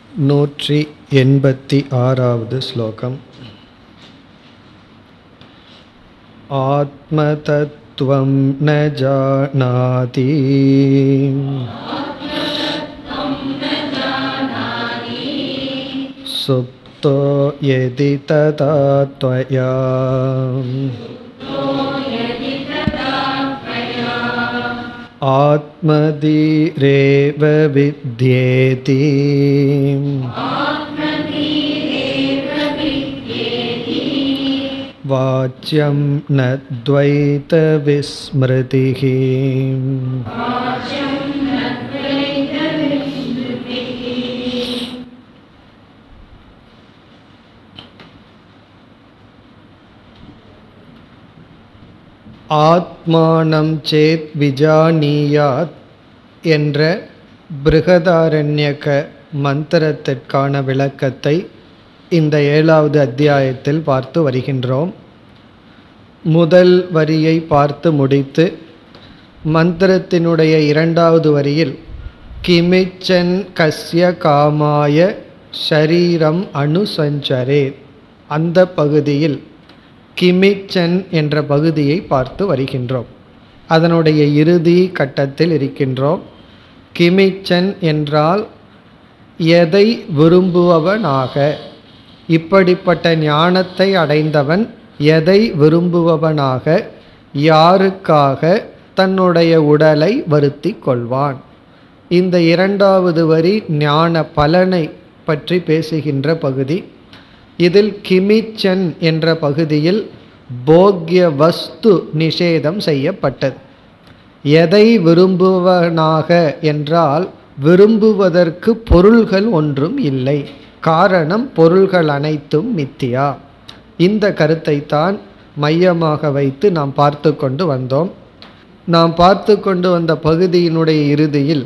नूற்றி एण्पति आरावद् श्लोकम् आत्मतत्त्वं न जानाति सुप्तो यदि तथा त्वया आत्मधीरेव विद्येति वाच्यं न द्वैतविस्मृतिः ஆத்மானம் சேத் விஜானீயாத் என்ற பிருகதாரண்யக மந்திரத்திற்கான விளக்கத்தை இந்த ஏழாவது அத்தியாயத்தில் பார்த்து வருகின்றோம் முதல் வரியை பார்த்து முடித்து மந்திரத்தினுடைய இரண்டாவது வரியில் கிமிச்சன் கஸ்ய காமாய ஷரீரம் அனுசஞ்சரே அந்த பகுதியில் கிமிச்சன் என்ற பகுதியை பார்த்து வருகின்றோம் அதனுடைய இறுதி கட்டத்தில் இருக்கின்றோம் கிமிச்சன் என்றால் எதை விரும்புபவனாக இப்படிப்பட்ட ஞானத்தை அடைந்தவன் எதை விரும்புபவனாக யாருக்காக தன்னுடைய உடலை வருத்தி கொள்வான் இந்த இரண்டாவது வரி ஞான பலனை பற்றி பேசுகின்ற பகுதி இதில் கிமிச்சன் என்ற பகுதியில் போக்ய வஸ்து நிஷேதம் செய்யப்பட்டது எதை விரும்புவனாக என்றால் விரும்புவதற்கு பொருள்கள் ஒன்றும் இல்லை காரணம் பொருள்கள் அனைத்தும் மித்தியா இந்த கருத்தை தான் மையமாக வைத்து நாம் பார்த்து கொண்டு வந்தோம் நாம் பார்த்து கொண்டு வந்த பகுதியினுடைய இறுதியில்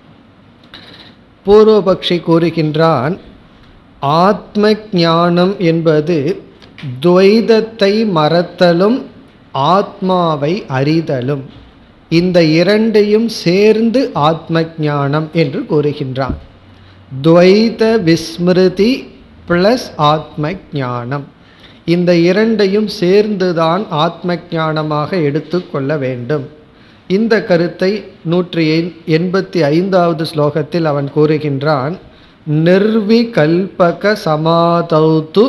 பூர்வபக்ஷி கூறுகின்றான் ஆத்ம ஞானம் என்பது துவைதத்தை மறத்தலும் ஆத்மாவை அறிதலும் இந்த இரண்டையும் சேர்ந்து ஆத்ம ஞானம் என்று கூறுகின்றான் துவைத விஸ்மிருதி பிளஸ் ஆத்ம ஞானம் இந்த இரண்டையும் சேர்ந்துதான் ஆத்ம ஞானமாக எடுத்துக்கொள்ள வேண்டும் இந்த கருத்தை நூற்றி எண்பத்தி ஐந்தாவது ஸ்லோகத்தில் அவன் கூறுகின்றான் நிர்விகல்பக சமாதௌத்து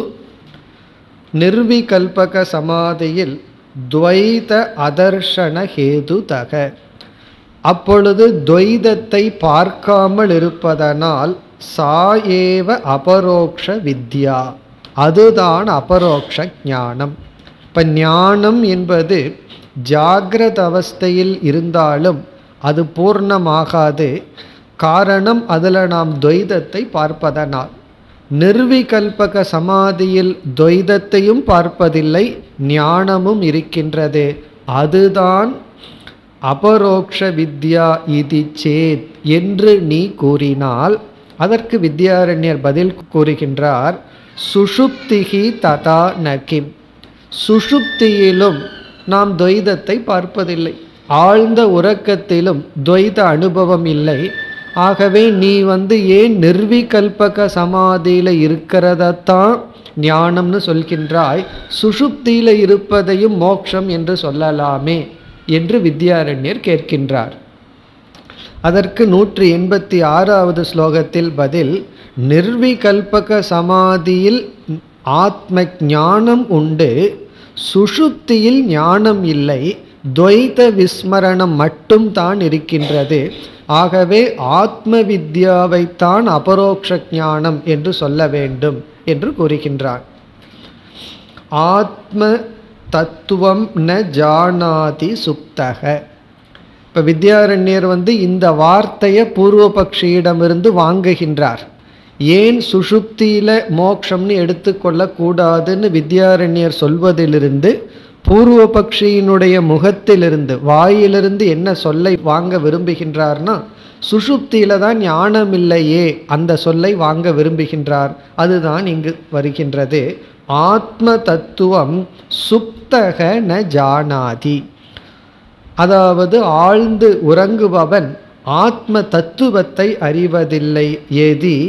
நிர்விகல்பக சமாதியில் துவைத அதர்ஷன ஹேது தக அப்பொழுது துவைதத்தை பார்க்காமல் இருப்பதனால் சாயேவ அபரோக்ஷ வித்யா அதுதான் அபரோக்ஷ ஞானம் இப்போ ஞானம் என்பது ஜாகிரத அவஸ்தையில் இருந்தாலும் அது பூர்ணமாகாது காரணம் அதில் நாம் துவைதத்தை பார்ப்பதனால் நிர்விகல்பக சமாதியில் துவைதத்தையும் பார்ப்பதில்லை ஞானமும் இருக்கின்றது அதுதான் அபரோக்ஷ வித்யா இது சேத் என்று நீ கூறினால் அதற்கு வித்யாரண்யர் பதில் கூறுகின்றார் சுஷுப்திகி ததா நகிம் சுஷுப்தியிலும் நாம் துவைதத்தை பார்ப்பதில்லை ஆழ்ந்த உறக்கத்திலும் துவைத அனுபவம் இல்லை ஆகவே நீ வந்து ஏன் நிர்விகல்பக சமாதியில் இருக்கிறதத்தான் ஞானம்னு சொல்கின்றாய் சுஷுப்தியில் இருப்பதையும் மோக்ஷம் என்று சொல்லலாமே என்று வித்யாரண்யர் கேட்கின்றார் அதற்கு நூற்றி எண்பத்தி ஆறாவது ஸ்லோகத்தில் பதில் நிர்விகல்பக சமாதியில் ஆத்ம ஞானம் உண்டு சுஷுப்தியில் ஞானம் இல்லை துவைத விஸ்மரணம் மட்டும் தான் இருக்கின்றது ஆகவே ஆத்ம வித்யாவைத்தான் அபரோக்ஷ ஞானம் என்று சொல்ல வேண்டும் என்று கூறுகின்றான் ஆத்ம தத்துவம் ந ஜானாதி சுப்தக இப்போ வித்யாரண்யர் வந்து இந்த வார்த்தையை பூர்வபக்ஷியிடமிருந்து வாங்குகின்றார் ஏன் சுஷுப்தியில் மோக்ஷம்னு எடுத்துக்கொள்ளக்கூடாதுன்னு வித்யாரண்யர் சொல்வதிலிருந்து பூர்வபக்ஷியினுடைய முகத்திலிருந்து வாயிலிருந்து என்ன சொல்லை வாங்க விரும்புகின்றார்னா சுஷுப்தியில தான் ஞானம் இல்லையே அந்த சொல்லை வாங்க விரும்புகின்றார் அதுதான் இங்கு வருகின்றது ஆத்ம தத்துவம் சுப்தக ந ஜானாதி அதாவது ஆழ்ந்து உறங்குபவன் ஆத்ம தத்துவத்தை அறிவதில்லை எதி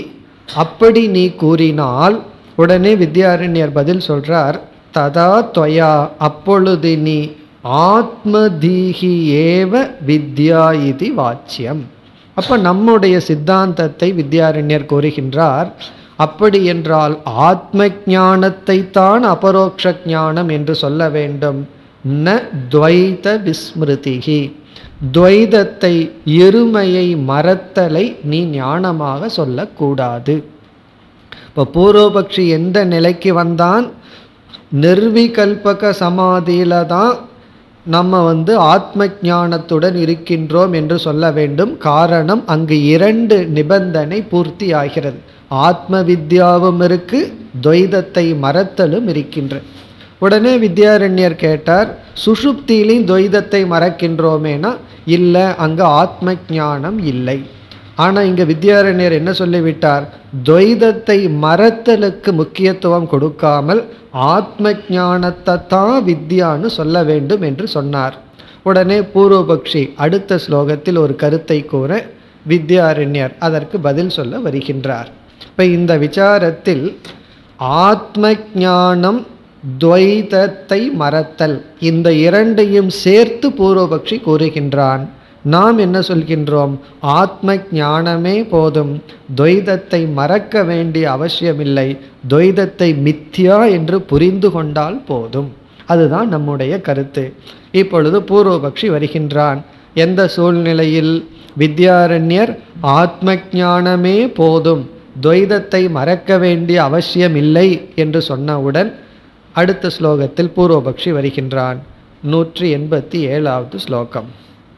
அப்படி நீ கூறினால் உடனே வித்யாரண்யர் பதில் சொல்றார் ததா தொயா அப்பொழுது நீ ஆத்மதீகி ஏவ வித்யா இது வாச்சியம் அப்ப நம்முடைய சித்தாந்தத்தை வித்யாரண்யர் கூறுகின்றார் அப்படி என்றால் ஆத்ம ஞானத்தை தான் அபரோக்ஷ ஞானம் என்று சொல்ல வேண்டும் ந துவைத விஸ்மிருதிகி துவைதத்தை இருமையை மறத்தலை நீ ஞானமாக சொல்லக்கூடாது இப்போ பூர்வபக்ஷி எந்த நிலைக்கு வந்தான் நிர்விகல்பக சமாதியில தான் நம்ம வந்து ஆத்ம ஞானத்துடன் இருக்கின்றோம் என்று சொல்ல வேண்டும் காரணம் அங்கு இரண்டு நிபந்தனை பூர்த்தி ஆகிறது ஆத்ம வித்யாவும் இருக்கு துவைதத்தை மறத்தலும் இருக்கின்ற உடனே வித்யாரண்யர் கேட்டார் சுஷுப்தியிலையும் துவைதத்தை மறக்கின்றோமேனா இல்லை அங்கே ஆத்ம ஞானம் இல்லை ஆனால் இங்கே வித்யாரண்யர் என்ன சொல்லிவிட்டார் துவைதத்தை மறத்தலுக்கு முக்கியத்துவம் கொடுக்காமல் ஆத்ம ஞானத்தை தான் வித்யான்னு சொல்ல வேண்டும் என்று சொன்னார் உடனே பூர்வபக்ஷி அடுத்த ஸ்லோகத்தில் ஒரு கருத்தை கூற வித்யாரண்யர் அதற்கு பதில் சொல்ல வருகின்றார் இப்போ இந்த விசாரத்தில் ஆத்ம ஞானம் துவைதத்தை மறத்தல் இந்த இரண்டையும் சேர்த்து பூர்வபக்ஷி கூறுகின்றான் நாம் என்ன சொல்கின்றோம் ஆத்ம ஞானமே போதும் துவைதத்தை மறக்க வேண்டிய அவசியமில்லை துவைதத்தை மித்யா என்று புரிந்து கொண்டால் போதும் அதுதான் நம்முடைய கருத்து இப்பொழுது பூர்வபக்ஷி வருகின்றான் எந்த சூழ்நிலையில் வித்யாரண்யர் ஆத்ம ஞானமே போதும் துவைதத்தை மறக்க வேண்டிய அவசியமில்லை என்று சொன்னவுடன் அடுத்த ஸ்லோகத்தில் பூர்வபக்ஷி வருகின்றான் நூற்றி எண்பத்தி ஏழாவது ஸ்லோகம்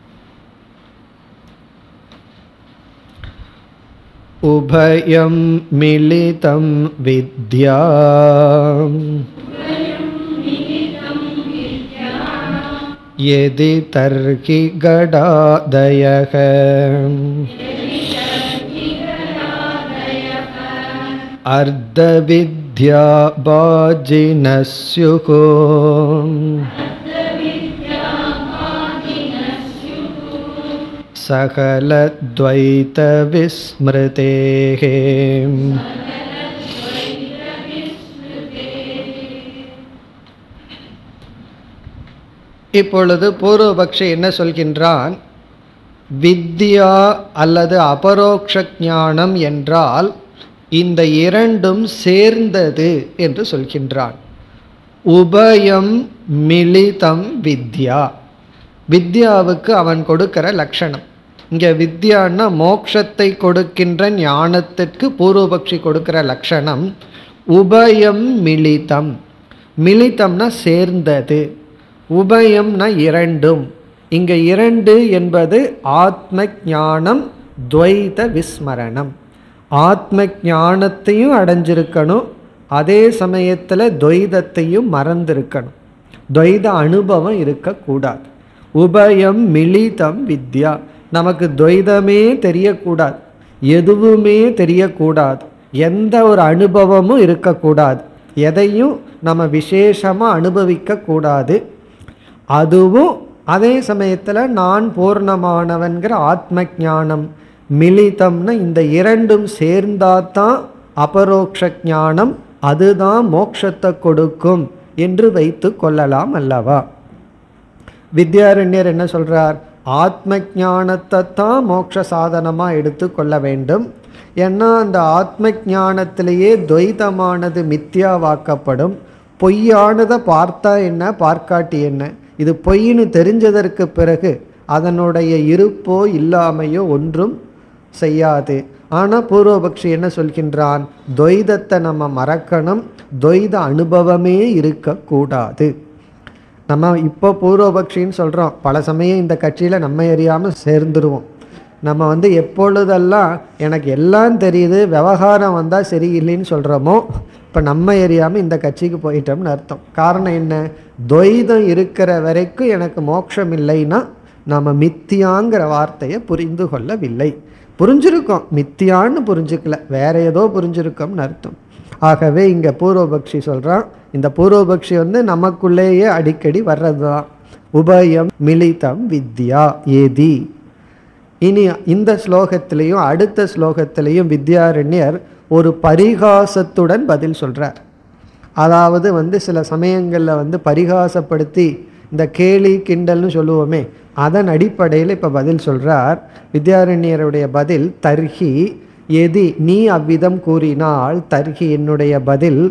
उभयं मिलितं विद्या यदि तर्हि गडादयः अर्धविद्या बाजिनः स्युः सकलद्वैतविस्मृतेः இப்பொழுது பூர்வபக்ஷி என்ன சொல்கின்றான் வித்யா அல்லது அபரோக்ஷ ஞானம் என்றால் இந்த இரண்டும் சேர்ந்தது என்று சொல்கின்றான் உபயம் மிலிதம் வித்யா வித்யாவுக்கு அவன் கொடுக்கிற லட்சணம் இங்கே வித்யான்னா மோக்ஷத்தை கொடுக்கின்ற ஞானத்திற்கு பூர்வபக்ஷி கொடுக்கிற லட்சணம் உபயம் மிலிதம் மிலிதம்னா சேர்ந்தது உபயம்னா இரண்டும் இங்கே இரண்டு என்பது ஆத்ம ஞானம் துவைத விஸ்மரணம் ஆத்ம ஞானத்தையும் அடைஞ்சிருக்கணும் அதே சமயத்தில் துவைதத்தையும் மறந்திருக்கணும் துவைத அனுபவம் இருக்கக்கூடாது உபயம் மிலிதம் வித்யா நமக்கு துவைதமே தெரியக்கூடாது எதுவுமே தெரியக்கூடாது எந்த ஒரு அனுபவமும் இருக்கக்கூடாது எதையும் நம்ம விசேஷமாக அனுபவிக்க கூடாது அதுவும் அதே சமயத்தில் நான் பூர்ணமானவன்கிற ஆத்ம ஞானம் மிலிதம்னு இந்த இரண்டும் சேர்ந்தாதான் அபரோக்ஷ ஞானம் அதுதான் மோட்சத்தை கொடுக்கும் என்று வைத்து கொள்ளலாம் அல்லவா வித்யாரண்யர் என்ன சொல்றார் ஆத்ம ஞானத்தை தான் மோட்ச சாதனமாக எடுத்து கொள்ள வேண்டும் ஏன்னா அந்த ஆத்ம ஞானத்திலேயே துவைதமானது மித்யாவாக்கப்படும் பொய்யானதை பார்த்தா என்ன பார்க்காட்டி என்ன இது பொய்ன்னு தெரிஞ்சதற்கு பிறகு அதனுடைய இருப்போ இல்லாமையோ ஒன்றும் செய்யாது ஆனால் பூர்வபக்ஷி என்ன சொல்கின்றான் துவைதத்தை நம்ம மறக்கணும் துவைத அனுபவமே இருக்கக்கூடாது நம்ம இப்போ பூர்வபக்ஷின்னு சொல்கிறோம் பல சமயம் இந்த கட்சியில் நம்ம அறியாமல் சேர்ந்துருவோம் நம்ம வந்து எப்பொழுதெல்லாம் எனக்கு எல்லாம் தெரியுது விவகாரம் வந்தால் சரியில்லைன்னு சொல்கிறோமோ இப்போ நம்ம எரியாமல் இந்த கட்சிக்கு போயிட்டோம்னு அர்த்தம் காரணம் என்ன துவைதம் இருக்கிற வரைக்கும் எனக்கு மோட்சம் இல்லைன்னா நாம் மித்தியாங்கிற வார்த்தையை புரிந்து கொள்ளவில்லை புரிஞ்சிருக்கோம் மித்தியான்னு புரிஞ்சுக்கல வேற ஏதோ புரிஞ்சிருக்கோம்னு அர்த்தம் ஆகவே இங்கே பூர்வபக்ஷி சொல்கிறான் இந்த பூர்வபக்ஷி வந்து நமக்குள்ளேயே அடிக்கடி வர்றது தான் உபயம் மிலிதம் வித்யா ஏதி இனி இந்த ஸ்லோகத்திலையும் அடுத்த ஸ்லோகத்திலையும் வித்யாரண்யர் ஒரு பரிகாசத்துடன் பதில் சொல்கிறார் அதாவது வந்து சில சமயங்களில் வந்து பரிகாசப்படுத்தி இந்த கேலி கிண்டல்னு சொல்லுவோமே அதன் அடிப்படையில் இப்போ பதில் சொல்கிறார் வித்யாரண்யருடைய பதில் தர்ஹி எதி நீ அவ்விதம் கூறினால் தர்ஹி என்னுடைய பதில்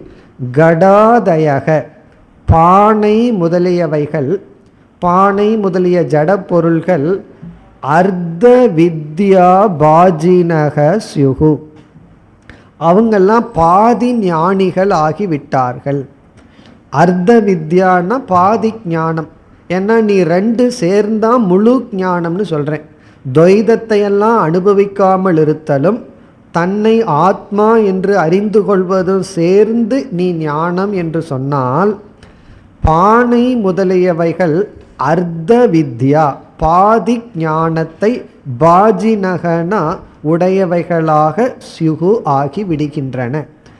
கடாதயக பானை முதலியவைகள் பானை முதலிய ஜட பொருள்கள் அர்த்த வித்யா பாஜினக ஸ்யுகு அவங்கெல்லாம் பாதி ஞானிகள் ஆகிவிட்டார்கள் அர்த்த வித்யான்னா பாதி ஞானம் ஏன்னா நீ ரெண்டு சேர்ந்தா முழு ஞானம்னு சொல்கிறேன் துவைதத்தையெல்லாம் அனுபவிக்காமல் இருத்தலும் தன்னை ஆத்மா என்று அறிந்து கொள்வதும் சேர்ந்து நீ ஞானம் என்று சொன்னால் பானை முதலியவைகள் அர்த்த வித்யா பாதி ஞானத்தை பாஜினகனா உடையவைகளாக சியுகு ஆகி விடுகின்றன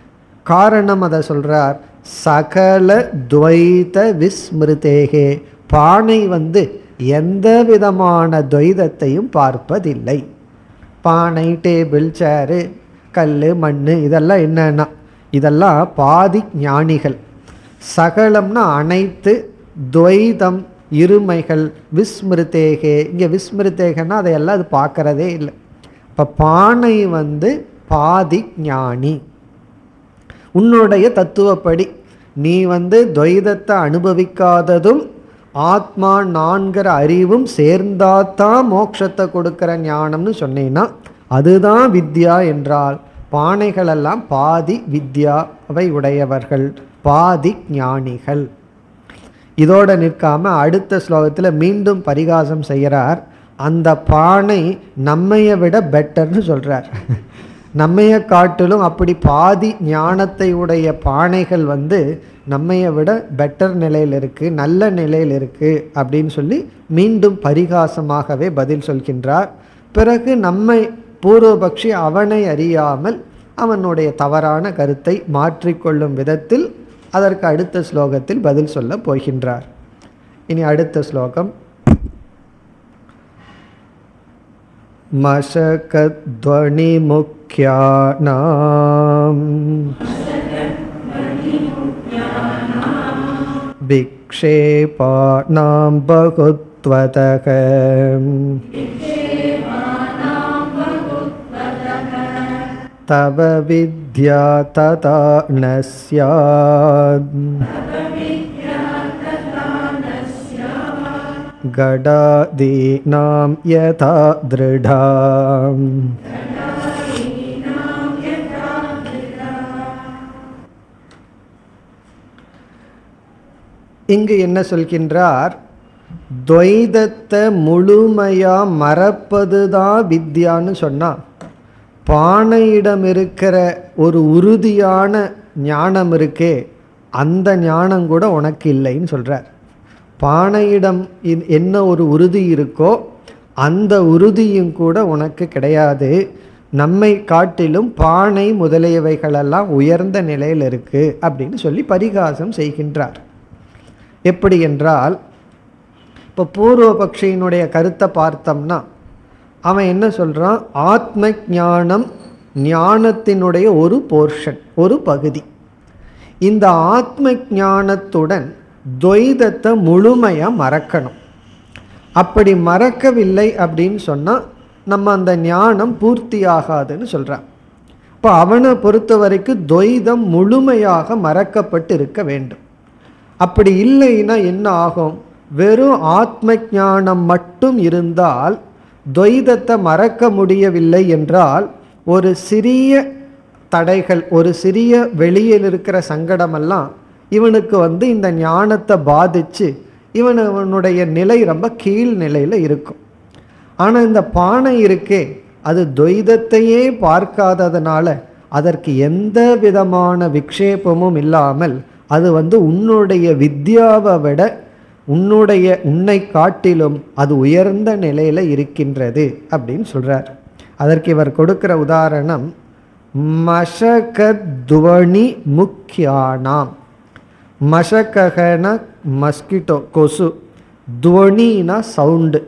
காரணம் அதை சொல்றார் சகல துவைத விஸ்மிருதேகே பானை வந்து எந்த விதமான துவைதத்தையும் பார்ப்பதில்லை பானை டேபிள் சேரு கல் மண் இதெல்லாம் என்னன்னா இதெல்லாம் பாதி ஞானிகள் சகலம்னா அனைத்து துவைதம் இருமைகள் விஸ்மிருதேகே இங்கே விஸ்மிருதேகன்னா அதையெல்லாம் அது பார்க்கறதே இல்லை இப்போ பானை வந்து பாதி ஞானி உன்னுடைய தத்துவப்படி நீ வந்து துவைதத்தை அனுபவிக்காததும் ஆத்மா நான்கிற அறிவும் சேர்ந்தாதான் மோட்சத்தை கொடுக்கிற ஞானம்னு சொன்னீங்கன்னா அதுதான் வித்யா என்றால் பானைகளெல்லாம் பாதி வித்யாவை உடையவர்கள் பாதி ஞானிகள் இதோட நிற்காம அடுத்த ஸ்லோகத்தில் மீண்டும் பரிகாசம் செய்கிறார் அந்த பானை நம்மைய விட பெட்டர்னு சொல்கிறார் நம்மைய காட்டிலும் அப்படி பாதி ஞானத்தை உடைய பானைகள் வந்து நம்மைய விட பெட்டர் நிலையில் இருக்குது நல்ல நிலையில் இருக்குது அப்படின்னு சொல்லி மீண்டும் பரிகாசமாகவே பதில் சொல்கின்றார் பிறகு நம்மை பூர்வபக்ஷி அவனை அறியாமல் அவனுடைய தவறான கருத்தை மாற்றிக்கொள்ளும் விதத்தில் அதற்கு அடுத்த ஸ்லோகத்தில் பதில் சொல்ல போகின்றார் இனி அடுத்த ஸ்லோகம் मशकध्वनिमुख्यानाम् विक्षेपाणां बहुत्वतः तव विद्या तथा न स्यात् गडादीनां यथा दृढा இங்கு என்ன சொல்கின்றார் துவைதத்தை முழுமையா மறப்பது தான் வித்யான்னு சொன்னா பானையிடம் இருக்கிற ஒரு உறுதியான ஞானம் இருக்கே அந்த ஞானம் கூட உனக்கு இல்லைன்னு சொல்றார் பானையிடம் இ- என்ன ஒரு உறுதி இருக்கோ அந்த உறுதியும் கூட உனக்கு கிடையாது நம்மை காட்டிலும் பானை முதலியவைகளெல்லாம் உயர்ந்த நிலையில் இருக்கு அப்படின்னு சொல்லி பரிகாசம் செய்கின்றார் எப்படி என்றால் இப்போ பூர்வபக்ஷியினுடைய கருத்தை பார்த்தோம்னா அவன் என்ன சொல்றான் ஆத்ம ஞானம் ஞானத்தினுடைய ஒரு போர்ஷன் ஒரு பகுதி இந்த ஆத்ம ஞானத்துடன் துவைதத்தை முழுமையாக மறக்கணும் அப்படி மறக்கவில்லை அப்படின்னு சொன்னால் நம்ம அந்த ஞானம் பூர்த்தி ஆகாதுன்னு சொல்கிறான் இப்போ அவனை பொறுத்த வரைக்கும் துவைதம் முழுமையாக மறக்கப்பட்டு இருக்க வேண்டும் அப்படி இல்லைன்னா என்ன ஆகும் வெறும் ஆத்ம ஞானம் மட்டும் இருந்தால் துவைதத்தை மறக்க முடியவில்லை என்றால் ஒரு சிறிய தடைகள் ஒரு சிறிய வெளியில் இருக்கிற சங்கடமெல்லாம் இவனுக்கு வந்து இந்த ஞானத்தை பாதிச்சு இவன் அவனுடைய நிலை ரொம்ப கீழ் நிலையில் இருக்கும் ஆனால் இந்த பானை இருக்கே அது துவைதத்தையே பார்க்காததுனால அதற்கு எந்த விதமான விக்ஷேபமும் இல்லாமல் அது வந்து உன்னுடைய வித்யாவை விட உன்னுடைய உன்னை காட்டிலும் அது உயர்ந்த நிலையில் இருக்கின்றது அப்படின்னு சொல்றார் அதற்கு இவர் கொடுக்கிற உதாரணம் மஷகத்வனி முக்கியானாம் மஷகன மஸ்கிட்டோ கொசு துவனினா சவுண்டு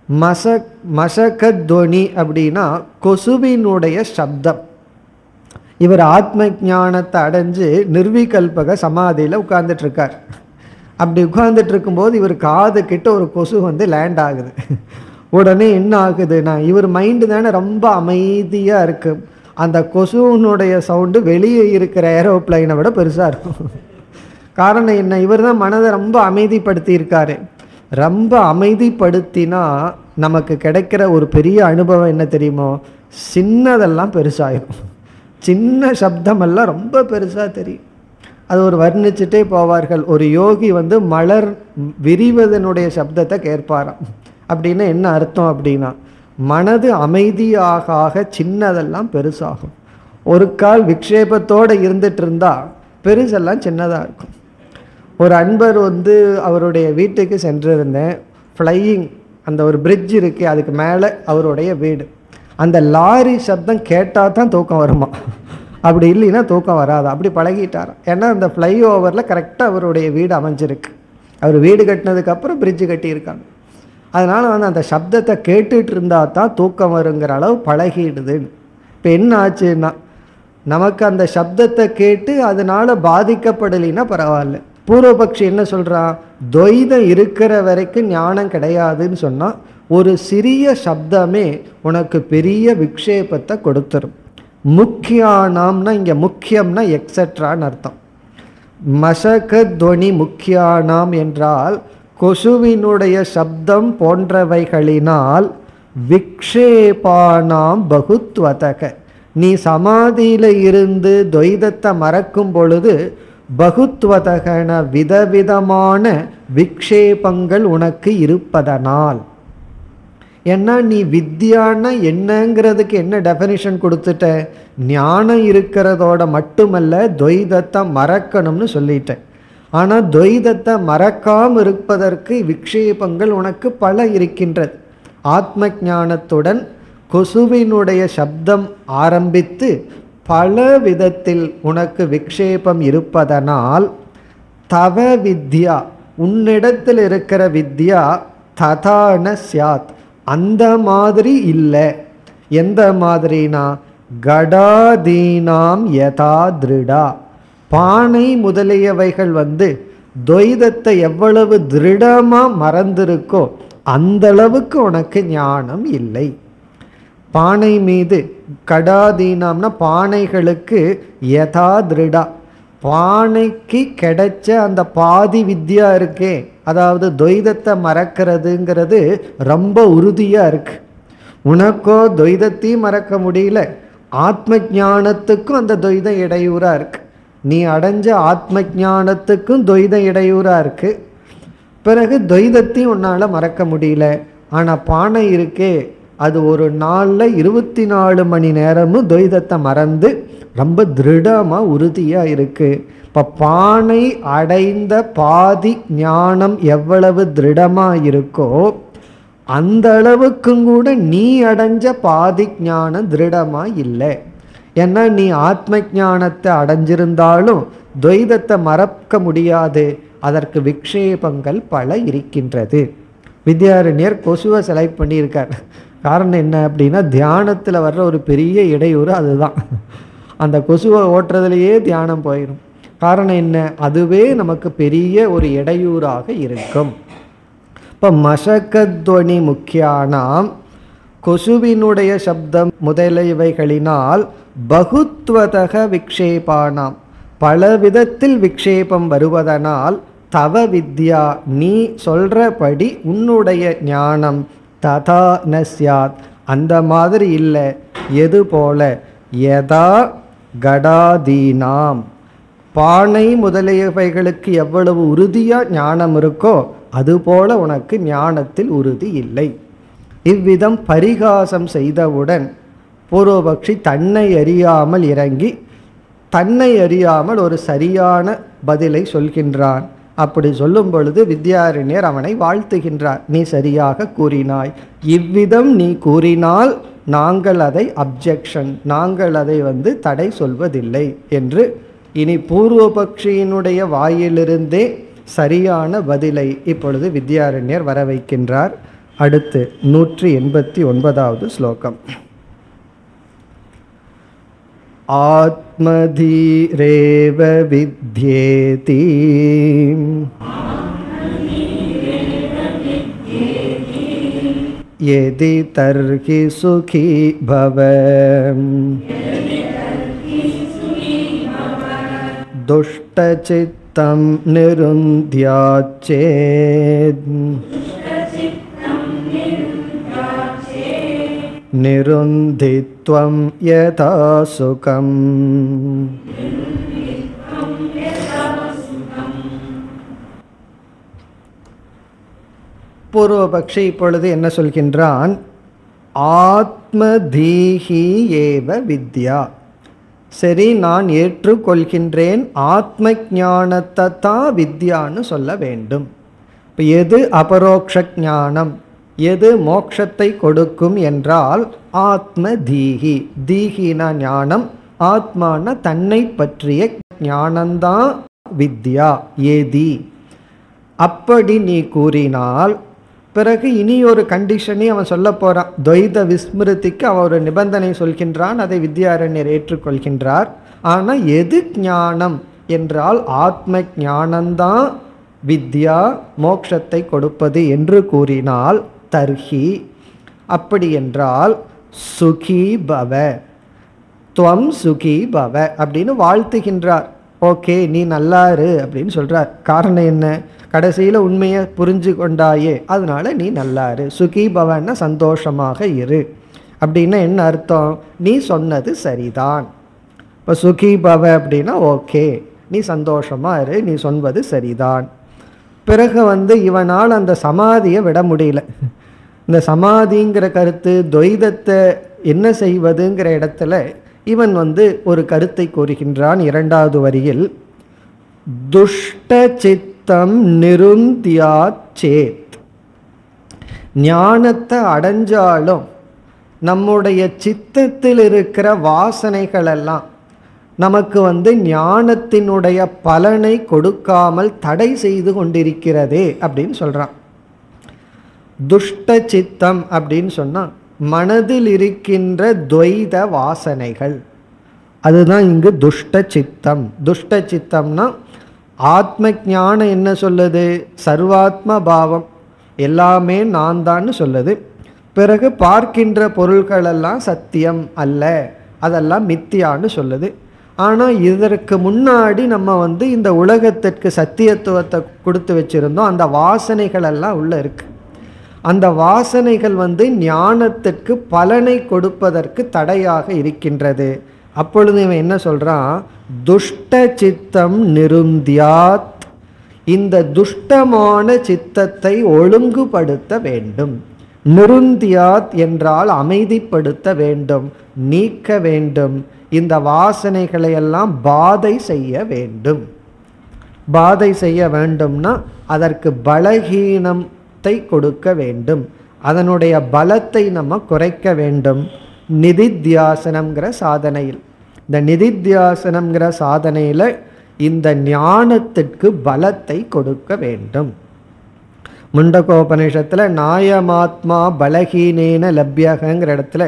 மச மசகத்வனி அப்படின்னா கொசுவினுடைய சப்தம் இவர் ஆத்ம ஞானத்தை அடைஞ்சு நிர்விகல்பக சமாதியில் உட்கார்ந்துட்டு இருக்கார் அப்படி உட்கார்ந்துட்டு இருக்கும்போது இவர் காது கிட்ட ஒரு கொசு வந்து லேண்ட் ஆகுது உடனே என்ன ஆகுதுன்னா இவர் மைண்டு தானே ரொம்ப அமைதியாக இருக்கு அந்த கொசுனுடைய சவுண்டு வெளியே இருக்கிற ஏரோப்ளைனை விட பெருசாக இருக்கும் காரணம் என்ன இவர் தான் மனதை ரொம்ப அமைதிப்படுத்தி இருக்காரு ரொம்ப அமைதிப்படுத்தினா நமக்கு கிடைக்கிற ஒரு பெரிய அனுபவம் என்ன தெரியுமோ சின்னதெல்லாம் பெருசாயிரும் சின்ன சப்தமெல்லாம் ரொம்ப பெருசாக தெரியும் அது ஒரு வர்ணிச்சுட்டே போவார்கள் ஒரு யோகி வந்து மலர் விரிவதனுடைய சப்தத்தை கேட்பாராம் அப்படின்னு என்ன அர்த்தம் அப்படின்னா மனது அமைதியாக ஆக சின்னதெல்லாம் பெருசாகும் ஒரு கால் விக்ஷேபத்தோடு இருந்துட்டு இருந்தா பெருசெல்லாம் சின்னதாக இருக்கும் ஒரு அன்பர் வந்து அவருடைய வீட்டுக்கு சென்றிருந்தேன் ஃப்ளையிங் அந்த ஒரு பிரிட்ஜ் இருக்கு அதுக்கு மேலே அவருடைய வீடு அந்த லாரி சப்தம் கேட்டால் தான் தூக்கம் வருமா அப்படி இல்லைன்னா தூக்கம் வராது அப்படி பழகிட்டாராம் ஏன்னா அந்த ஃப்ளை ஓவரில் கரெக்டாக அவருடைய வீடு அமைஞ்சிருக்கு அவர் வீடு கட்டினதுக்கப்புறம் பிரிட்ஜு கட்டியிருக்காங்க அதனால் வந்து அந்த சப்தத்தை கேட்டுட்டு இருந்தால் தான் தூக்கம் வருங்கிற அளவு பழகிடுதுன்னு இப்போ என்ன ஆச்சுன்னா நமக்கு அந்த சப்தத்தை கேட்டு அதனால பாதிக்கப்படலைன்னா பரவாயில்ல பூர்வபக்ஷி என்ன சொல்கிறான் துவைதம் இருக்கிற வரைக்கும் ஞானம் கிடையாதுன்னு சொன்னால் ஒரு சிறிய சப்தமே உனக்கு பெரிய விக்ஷேபத்தை கொடுத்துரும் முக்கியானாம்னா இங்கே முக்கியம்னா எக்ஸட்ரான்னு அர்த்தம் மசக துவனி முக்கியானாம் என்றால் கொசுவினுடைய சப்தம் போன்றவைகளினால் விக்ஷேபானாம் பகுத்வதக நீ சமாதியில் இருந்து துவைதத்தை மறக்கும் பொழுது பகுத்வதகன விதவிதமான விக்ஷேபங்கள் உனக்கு இருப்பதனால் ஏன்னா நீ வித்யான்னா என்னங்கிறதுக்கு என்ன டெஃபனிஷன் கொடுத்துட்ட ஞானம் இருக்கிறதோட மட்டுமல்ல துவைதத்தை மறக்கணும்னு சொல்லிட்டேன் ஆனால் துவைதத்தை மறக்காமல் இருப்பதற்கு விக்ஷேபங்கள் உனக்கு பல இருக்கின்றது ஆத்ம ஞானத்துடன் கொசுவினுடைய சப்தம் ஆரம்பித்து பல விதத்தில் உனக்கு விக்ஷேபம் இருப்பதனால் தவ வித்யா உன்னிடத்தில் இருக்கிற வித்யா ததான சியாத் அந்த மாதிரி இல்லை எந்த மாதிரினா கடாதீனாம் யதா திருடா பானை முதலியவைகள் வந்து துவைதத்தை எவ்வளவு திருடமாக மறந்திருக்கோ அந்த அளவுக்கு உனக்கு ஞானம் இல்லை பானை மீது கடாதீனம்னா பானைகளுக்கு யதா திருடா பானைக்கு கிடைச்ச அந்த பாதி வித்யா இருக்கே அதாவது துவைதத்தை மறக்கிறதுங்கிறது ரொம்ப உறுதியாக இருக்கு உனக்கோ துவைதத்தையும் மறக்க முடியல ஆத்ம ஞானத்துக்கும் அந்த துவைதம் இடையூறாக இருக்கு நீ அடைஞ்ச ஆத்ம ஞானத்துக்கும் துவைதம் இடையூறாக இருக்கு பிறகு துவைதத்தையும் உன்னால் மறக்க முடியல ஆனால் பானை இருக்கே அது ஒரு நாளில் இருபத்தி நாலு மணி நேரமும் துவைதத்தை மறந்து ரொம்ப திருடமாக உறுதியாக இருக்குது இப்போ பானை அடைந்த பாதி ஞானம் எவ்வளவு திருடமாக இருக்கோ அந்த அளவுக்கும் கூட நீ அடைஞ்ச பாதி ஞானம் திருடமாக இல்லை ஏன்னா நீ ஆத்ம ஞானத்தை அடைஞ்சிருந்தாலும் துவைதத்தை மறக்க முடியாது அதற்கு விக்ஷேபங்கள் பல இருக்கின்றது வித்யாரண்யர் கொசுவை செலக்ட் பண்ணியிருக்கார் காரணம் என்ன அப்படின்னா தியானத்தில் வர்ற ஒரு பெரிய இடையூறு அதுதான் அந்த கொசுவை ஓட்டுறதுலையே தியானம் போயிடும் காரணம் என்ன அதுவே நமக்கு பெரிய ஒரு இடையூறாக இருக்கும் இப்போ மசக்கத்வனி முக்கியானாம் கொசுவினுடைய சப்தம் முதலியவைகளினால் பகுத்வதக விக்ஷேபானாம் பல விதத்தில் விக்ஷேபம் வருவதனால் தவ வித்யா நீ சொல்றபடி உன்னுடைய ஞானம் ததா நஸ்யாத் அந்த மாதிரி இல்லை எது போல யதா கடாதீனாம் பானை முதலியவைகளுக்கு எவ்வளவு உறுதியாக ஞானம் இருக்கோ அதுபோல உனக்கு ஞானத்தில் உறுதி இல்லை இவ்விதம் பரிகாசம் செய்தவுடன் பூர்வபக்ஷி தன்னை அறியாமல் இறங்கி தன்னை அறியாமல் ஒரு சரியான பதிலை சொல்கின்றான் அப்படி சொல்லும் பொழுது வித்யாரண்யர் அவனை வாழ்த்துகின்றார் நீ சரியாக கூறினாய் இவ்விதம் நீ கூறினால் நாங்கள் அதை அப்ஜெக்ஷன் நாங்கள் அதை வந்து தடை சொல்வதில்லை என்று இனி பூர்வபக்ஷியினுடைய வாயிலிருந்தே சரியான பதிலை இப்பொழுது வித்யாரண்யர் வர வைக்கின்றார் அடுத்து நூற்றி எண்பத்தி ஒன்பதாவது ஸ்லோகம் आत्मधीरेव विद्येति यदि तर्हि सुखी भव दुष्टचित्तं निरुन्ध्याच्चेत् निरुन्धित्वं यथा सुखम् பூர்வபக்ஷி இப்பொழுது என்ன சொல்கின்றான் ஆத்மதீஹி ஏவ வித்யா சரி நான் ஏற்றுக்கொள்கின்றேன் ஆத்ம ஞானத்தை தான் வித்யான்னு சொல்ல வேண்டும் இப்போ எது அபரோக்ஷ ஞானம் எது மோட்சத்தை கொடுக்கும் என்றால் ஆத்ம தீஹி தீஹினா ஞானம் ஆத்மான தன்னை பற்றிய ஞானம்தான் வித்யா ஏதி அப்படி நீ கூறினால் பிறகு இனி ஒரு கண்டிஷனை அவன் சொல்ல போறான் துவைத விஸ்மிருதிக்கு அவன் ஒரு நிபந்தனை சொல்கின்றான் அதை வித்யாரண்யர் ஏற்றுக்கொள்கின்றார் ஆனால் எது ஞானம் என்றால் ஆத்ம ஞானம்தான் வித்யா மோட்சத்தை கொடுப்பது என்று கூறினால் தர்ஹி அப்படி என்றால் சுகி பவ துவம் சுகி பவ அப்படின்னு வாழ்த்துகின்றார் ஓகே நீ நல்லா இரு அப்படின்னு சொல்றார் காரணம் என்ன கடைசியில் உண்மையை புரிஞ்சு கொண்டாயே அதனால நீ நல்லா இரு சுகி பவன்னா சந்தோஷமாக இரு அப்படின்னா என்ன அர்த்தம் நீ சொன்னது சரிதான் இப்போ சுகி பவ அப்படின்னா ஓகே நீ சந்தோஷமா இரு நீ சொல்வது சரிதான் பிறகு வந்து இவனால் அந்த சமாதியை விட முடியல இந்த சமாதிங்கிற கருத்து துவைதத்தை என்ன செய்வதுங்கிற இடத்துல இவன் வந்து ஒரு கருத்தை கூறுகின்றான் இரண்டாவது வரியில் துஷ்ட சித்தம் நிருந்தியா சேத் ஞானத்தை அடைஞ்சாலும் நம்முடைய சித்தத்தில் இருக்கிற வாசனைகள் எல்லாம் நமக்கு வந்து ஞானத்தினுடைய பலனை கொடுக்காமல் தடை செய்து கொண்டிருக்கிறதே அப்படின்னு சொல்றான் துஷ்ட சித்தம் அப்படின்னு சொன்னா மனதில் இருக்கின்ற துவைத வாசனைகள் அதுதான் இங்கு துஷ்ட சித்தம் துஷ்ட சித்தம்னா ஆத்ம ஞானம் என்ன சொல்லுது சர்வாத்ம பாவம் எல்லாமே நான் தான்னு சொல்லுது பிறகு பார்க்கின்ற பொருள்களெல்லாம் சத்தியம் அல்ல அதெல்லாம் மித்தியான்னு சொல்லுது ஆனால் இதற்கு முன்னாடி நம்ம வந்து இந்த உலகத்திற்கு சத்தியத்துவத்தை கொடுத்து வச்சுருந்தோம் அந்த வாசனைகள் எல்லாம் உள்ள இருக்கு அந்த வாசனைகள் வந்து ஞானத்திற்கு பலனை கொடுப்பதற்கு தடையாக இருக்கின்றது அப்பொழுது இவன் என்ன சொல்றான் துஷ்ட சித்தம் நிருந்தியாத் இந்த துஷ்டமான சித்தத்தை ஒழுங்குபடுத்த வேண்டும் நிருந்தியாத் என்றால் அமைதிப்படுத்த வேண்டும் நீக்க வேண்டும் இந்த வாசனைகளை எல்லாம் பாதை செய்ய வேண்டும் பாதை செய்ய வேண்டும்னா அதற்கு பலகீனத்தை கொடுக்க வேண்டும் அதனுடைய பலத்தை நம்ம குறைக்க வேண்டும் நிதித்தியாசனம்ங்கிற சாதனையில் இந்த நிதித்தியாசனம்ங்கிற சாதனையில் இந்த ஞானத்திற்கு பலத்தை கொடுக்க வேண்டும் முண்டகோபனிஷத்தில் நாயமாத்மா பலகீனேன லப்யகங்கிற இடத்துல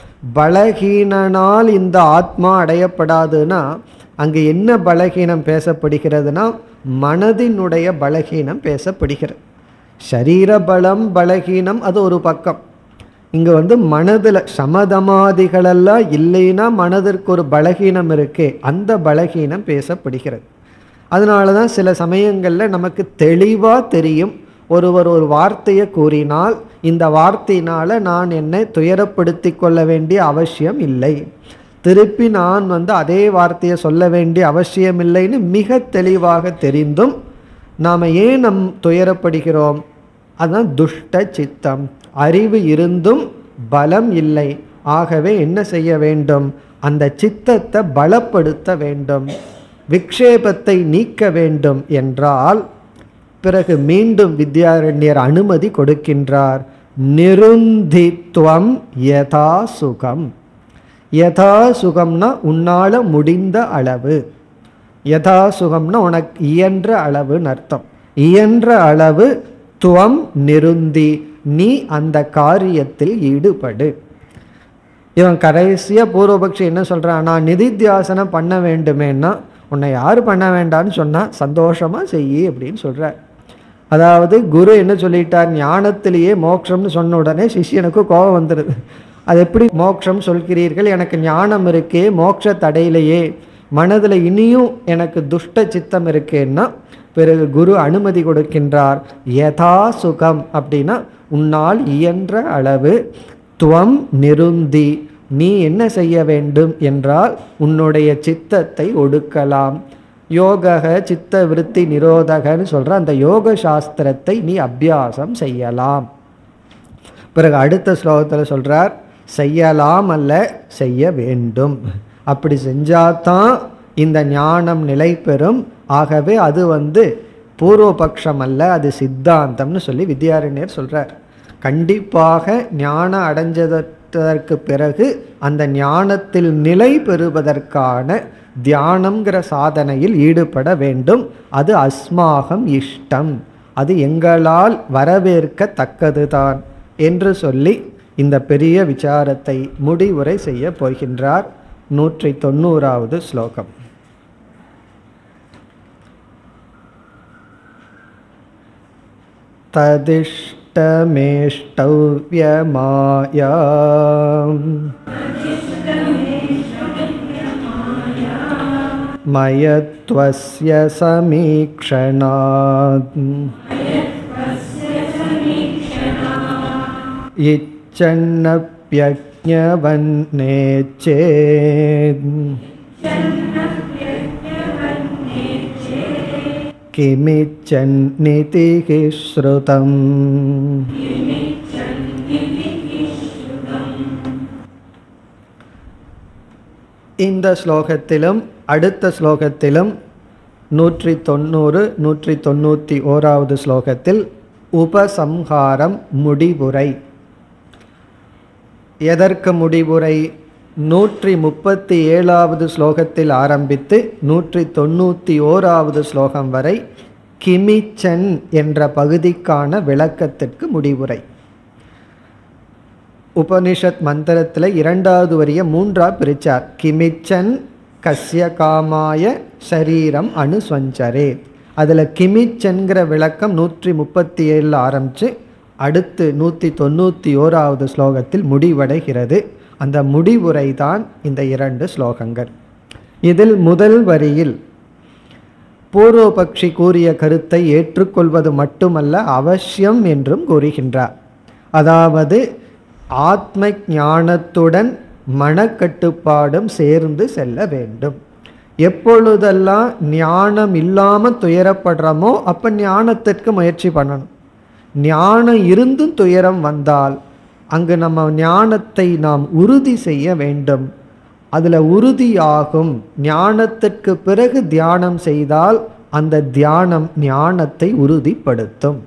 பலகீனனால் இந்த ஆத்மா அடையப்படாதுன்னா அங்கே என்ன பலகீனம் பேசப்படுகிறதுனா மனதினுடைய பலகீனம் பேசப்படுகிறது சரீர பலம் பலகீனம் அது ஒரு பக்கம் இங்கே வந்து மனதில் சமதமாதிகளெல்லாம் இல்லைன்னா மனதிற்கு ஒரு பலகீனம் இருக்கே அந்த பலகீனம் பேசப்படுகிறது அதனால தான் சில சமயங்களில் நமக்கு தெளிவாக தெரியும் ஒருவர் ஒரு வார்த்தையை கூறினால் இந்த வார்த்தையினால் நான் என்னை துயரப்படுத்தி கொள்ள வேண்டிய அவசியம் இல்லை திருப்பி நான் வந்து அதே வார்த்தையை சொல்ல வேண்டிய அவசியம் இல்லைன்னு மிக தெளிவாக தெரிந்தும் நாம் ஏன் நம் துயரப்படுகிறோம் அதுதான் துஷ்ட சித்தம் அறிவு இருந்தும் பலம் இல்லை ஆகவே என்ன செய்ய வேண்டும் அந்த சித்தத்தை பலப்படுத்த வேண்டும் விக்ஷேபத்தை நீக்க வேண்டும் என்றால் பிறகு மீண்டும் வித்யாரண்யர் அனுமதி கொடுக்கின்றார் நிருந்தித்வம் யதா சுகம் யதா சுகம்னா உன்னால முடிந்த அளவு யதா சுகம்னா உனக்கு இயன்ற அளவுன்னு அர்த்தம் இயன்ற அளவு துவம் நிருந்தி நீ அந்த காரியத்தில் ஈடுபடு இவன் கடைசியாக பூர்வபக்ஷி என்ன சொல்கிறான் நான் நிதித்தியாசனம் பண்ண வேண்டுமேன்னா உன்னை யார் பண்ண வேண்டான்னு சொன்னால் சந்தோஷமாக செய்யி அப்படின்னு சொல்கிறார் அதாவது குரு என்ன சொல்லிட்டார் ஞானத்திலேயே மோட்சம்னு சொன்ன உடனே சிஷியனுக்கு கோபம் வந்துடுது அது எப்படி மோட்சம் சொல்கிறீர்கள் எனக்கு ஞானம் இருக்கே மோட்ச தடையிலேயே மனதில் இனியும் எனக்கு துஷ்ட சித்தம் இருக்கேன்னா பிறகு குரு அனுமதி கொடுக்கின்றார் யதா சுகம் அப்படின்னா உன்னால் இயன்ற அளவு துவம் நிருந்தி நீ என்ன செய்ய வேண்டும் என்றால் உன்னுடைய சித்தத்தை ஒடுக்கலாம் யோகக சித்த விருத்தி நிரோதகன்னு சொல்ற அந்த யோக சாஸ்திரத்தை நீ அபியாசம் செய்யலாம் பிறகு அடுத்த ஸ்லோகத்தில் சொல்றார் செய்யலாம் அல்ல செய்ய வேண்டும் அப்படி செஞ்சாதான் இந்த ஞானம் நிலை பெறும் ஆகவே அது வந்து பூர்வபக்ஷம் அல்ல அது சித்தாந்தம்னு சொல்லி வித்யாரண்யர் சொல்றார் கண்டிப்பாக ஞானம் அடைஞ்சதற்கு பிறகு அந்த ஞானத்தில் நிலை பெறுவதற்கான தியானம்ங்கிற சாதனையில் ஈடுபட வேண்டும் அது அஸ்மாகம் இஷ்டம் அது எங்களால் வரவேற்கத்தக்கதுதான் என்று சொல்லி இந்த பெரிய விசாரத்தை முடிவுரை செய்ய போகின்றார் நூற்றி தொண்ணூறாவது ஸ்லோகம் तदिष्टमेष्टव्यमाया मयत्वस्य समीक्षणात् इच्छन्नप्यज्ञवन्नेच्छेत् किमिच्छन्नितिः श्रुतम् இந்த ஸ்லோகத்திலும் அடுத்த ஸ்லோகத்திலும் நூற்றி தொண்ணூறு நூற்றி தொண்ணூற்றி ஓராவது ஸ்லோகத்தில் உபசம்ஹாரம் முடிவுரை எதற்கு முடிவுரை நூற்றி முப்பத்தி ஏழாவது ஸ்லோகத்தில் ஆரம்பித்து நூற்றி தொண்ணூற்றி ஓராவது ஸ்லோகம் வரை கிமிச்சன் என்ற பகுதிக்கான விளக்கத்திற்கு முடிவுரை உபனிஷத் மந்திரத்தில் இரண்டாவது வரிய மூன்றா பிரிச்சார் கிமிச்சன் கஸ்ய காமாய சரீரம் அனுஸ்வஞ்சரே அதில் கிமிச்சன்கிற விளக்கம் நூற்றி முப்பத்தி ஏழில் ஆரம்பித்து அடுத்து நூற்றி தொண்ணூற்றி ஓராவது ஸ்லோகத்தில் முடிவடைகிறது அந்த முடிவுரை தான் இந்த இரண்டு ஸ்லோகங்கள் இதில் முதல் வரியில் பூர்வபக்ஷி கூறிய கருத்தை ஏற்றுக்கொள்வது மட்டுமல்ல அவசியம் என்றும் கூறுகின்றார் அதாவது ஆத்ம ஞானத்துடன் மனக்கட்டுப்பாடும் சேர்ந்து செல்ல வேண்டும் எப்பொழுதெல்லாம் ஞானம் இல்லாமல் துயரப்படுறோமோ அப்போ ஞானத்திற்கு முயற்சி பண்ணணும் ஞானம் இருந்தும் துயரம் வந்தால் அங்கு நம்ம ஞானத்தை நாம் உறுதி செய்ய வேண்டும் அதில் உறுதியாகும் ஞானத்திற்கு பிறகு தியானம் செய்தால் அந்த தியானம் ஞானத்தை உறுதிப்படுத்தும்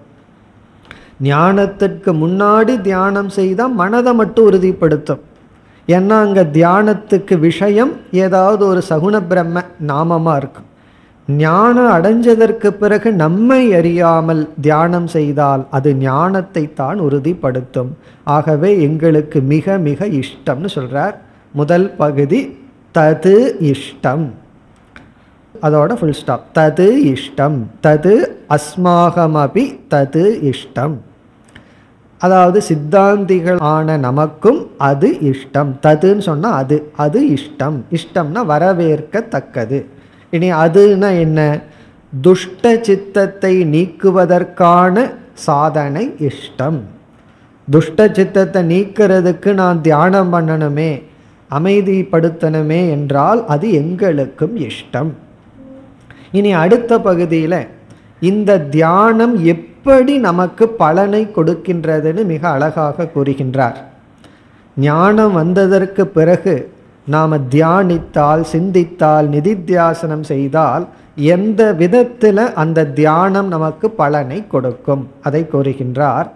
ஞானத்திற்கு முன்னாடி தியானம் செய்தால் மனதை மட்டும் உறுதிப்படுத்தும் ஏன்னா அங்கே தியானத்துக்கு விஷயம் ஏதாவது ஒரு சகுண பிரம்ம நாமமாக இருக்கும் ஞானம் அடைஞ்சதற்கு பிறகு நம்மை அறியாமல் தியானம் செய்தால் அது ஞானத்தை தான் உறுதிப்படுத்தும் ஆகவே எங்களுக்கு மிக மிக இஷ்டம்னு சொல்கிறார் முதல் பகுதி தது இஷ்டம் அதோட ஃபுல் ஸ்டாப் தது இஷ்டம் தது அஸ்மாகமபி தது இஷ்டம் அதாவது சித்தாந்திகள் ஆன நமக்கும் அது இஷ்டம் ததுன்னு சொன்னால் அது அது இஷ்டம் இஷ்டம்னா வரவேற்கத்தக்கது இனி அதுனா என்ன துஷ்ட சித்தத்தை நீக்குவதற்கான சாதனை இஷ்டம் துஷ்ட சித்தத்தை நீக்கிறதுக்கு நான் தியானம் பண்ணணுமே அமைதிப்படுத்தணுமே என்றால் அது எங்களுக்கும் இஷ்டம் இனி அடுத்த பகுதியில் இந்த தியானம் எப்படி நமக்கு பலனை கொடுக்கின்றதுன்னு மிக அழகாக கூறுகின்றார் ஞானம் வந்ததற்கு பிறகு நாம் தியானித்தால் சிந்தித்தால் நிதித்தியாசனம் செய்தால் எந்த விதத்தில் அந்த தியானம் நமக்கு பலனை கொடுக்கும் அதை கூறுகின்றார்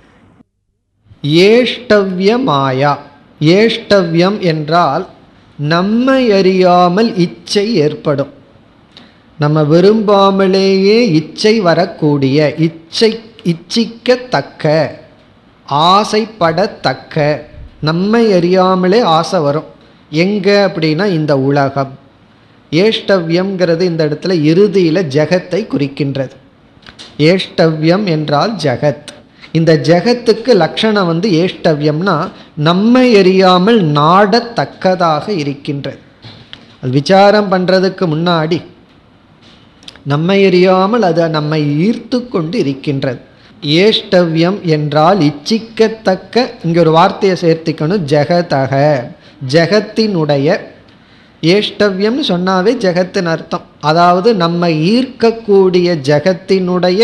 ஏஷ்டவ்யமாயா ஏஷ்டவ்யம் என்றால் நம்மை அறியாமல் இச்சை ஏற்படும் நம்ம விரும்பாமலேயே இச்சை வரக்கூடிய இச்சை இச்சிக்கத்தக்க ஆசைப்படத்தக்க நம்மை அறியாமலே ஆசை வரும் எங்கே அப்படின்னா இந்த உலகம் ஏஷ்டவ்யம்ங்கிறது இந்த இடத்துல இறுதியில் ஜெகத்தை குறிக்கின்றது ஏஷ்டவ்யம் என்றால் ஜெகத் இந்த ஜெகத்துக்கு லட்சணம் வந்து ஏஷ்டவ்யம்னா நம்மை எறியாமல் நாடத்தக்கதாக இருக்கின்றது அது விசாரம் பண்ணுறதுக்கு முன்னாடி நம்மை எறியாமல் அது நம்மை ஈர்த்து கொண்டு இருக்கின்றது ஏஷ்டவ்யம் என்றால் இச்சிக்கத்தக்க இங்கே ஒரு வார்த்தையை சேர்த்திக்கணும் ஜெகதக ஜெகத்தினுடைய ஏஷ்டவ்யம்னு சொன்னாவே ஜெகத்தின் அர்த்தம் அதாவது நம்ம ஈர்க்கக்கூடிய ஜெகத்தினுடைய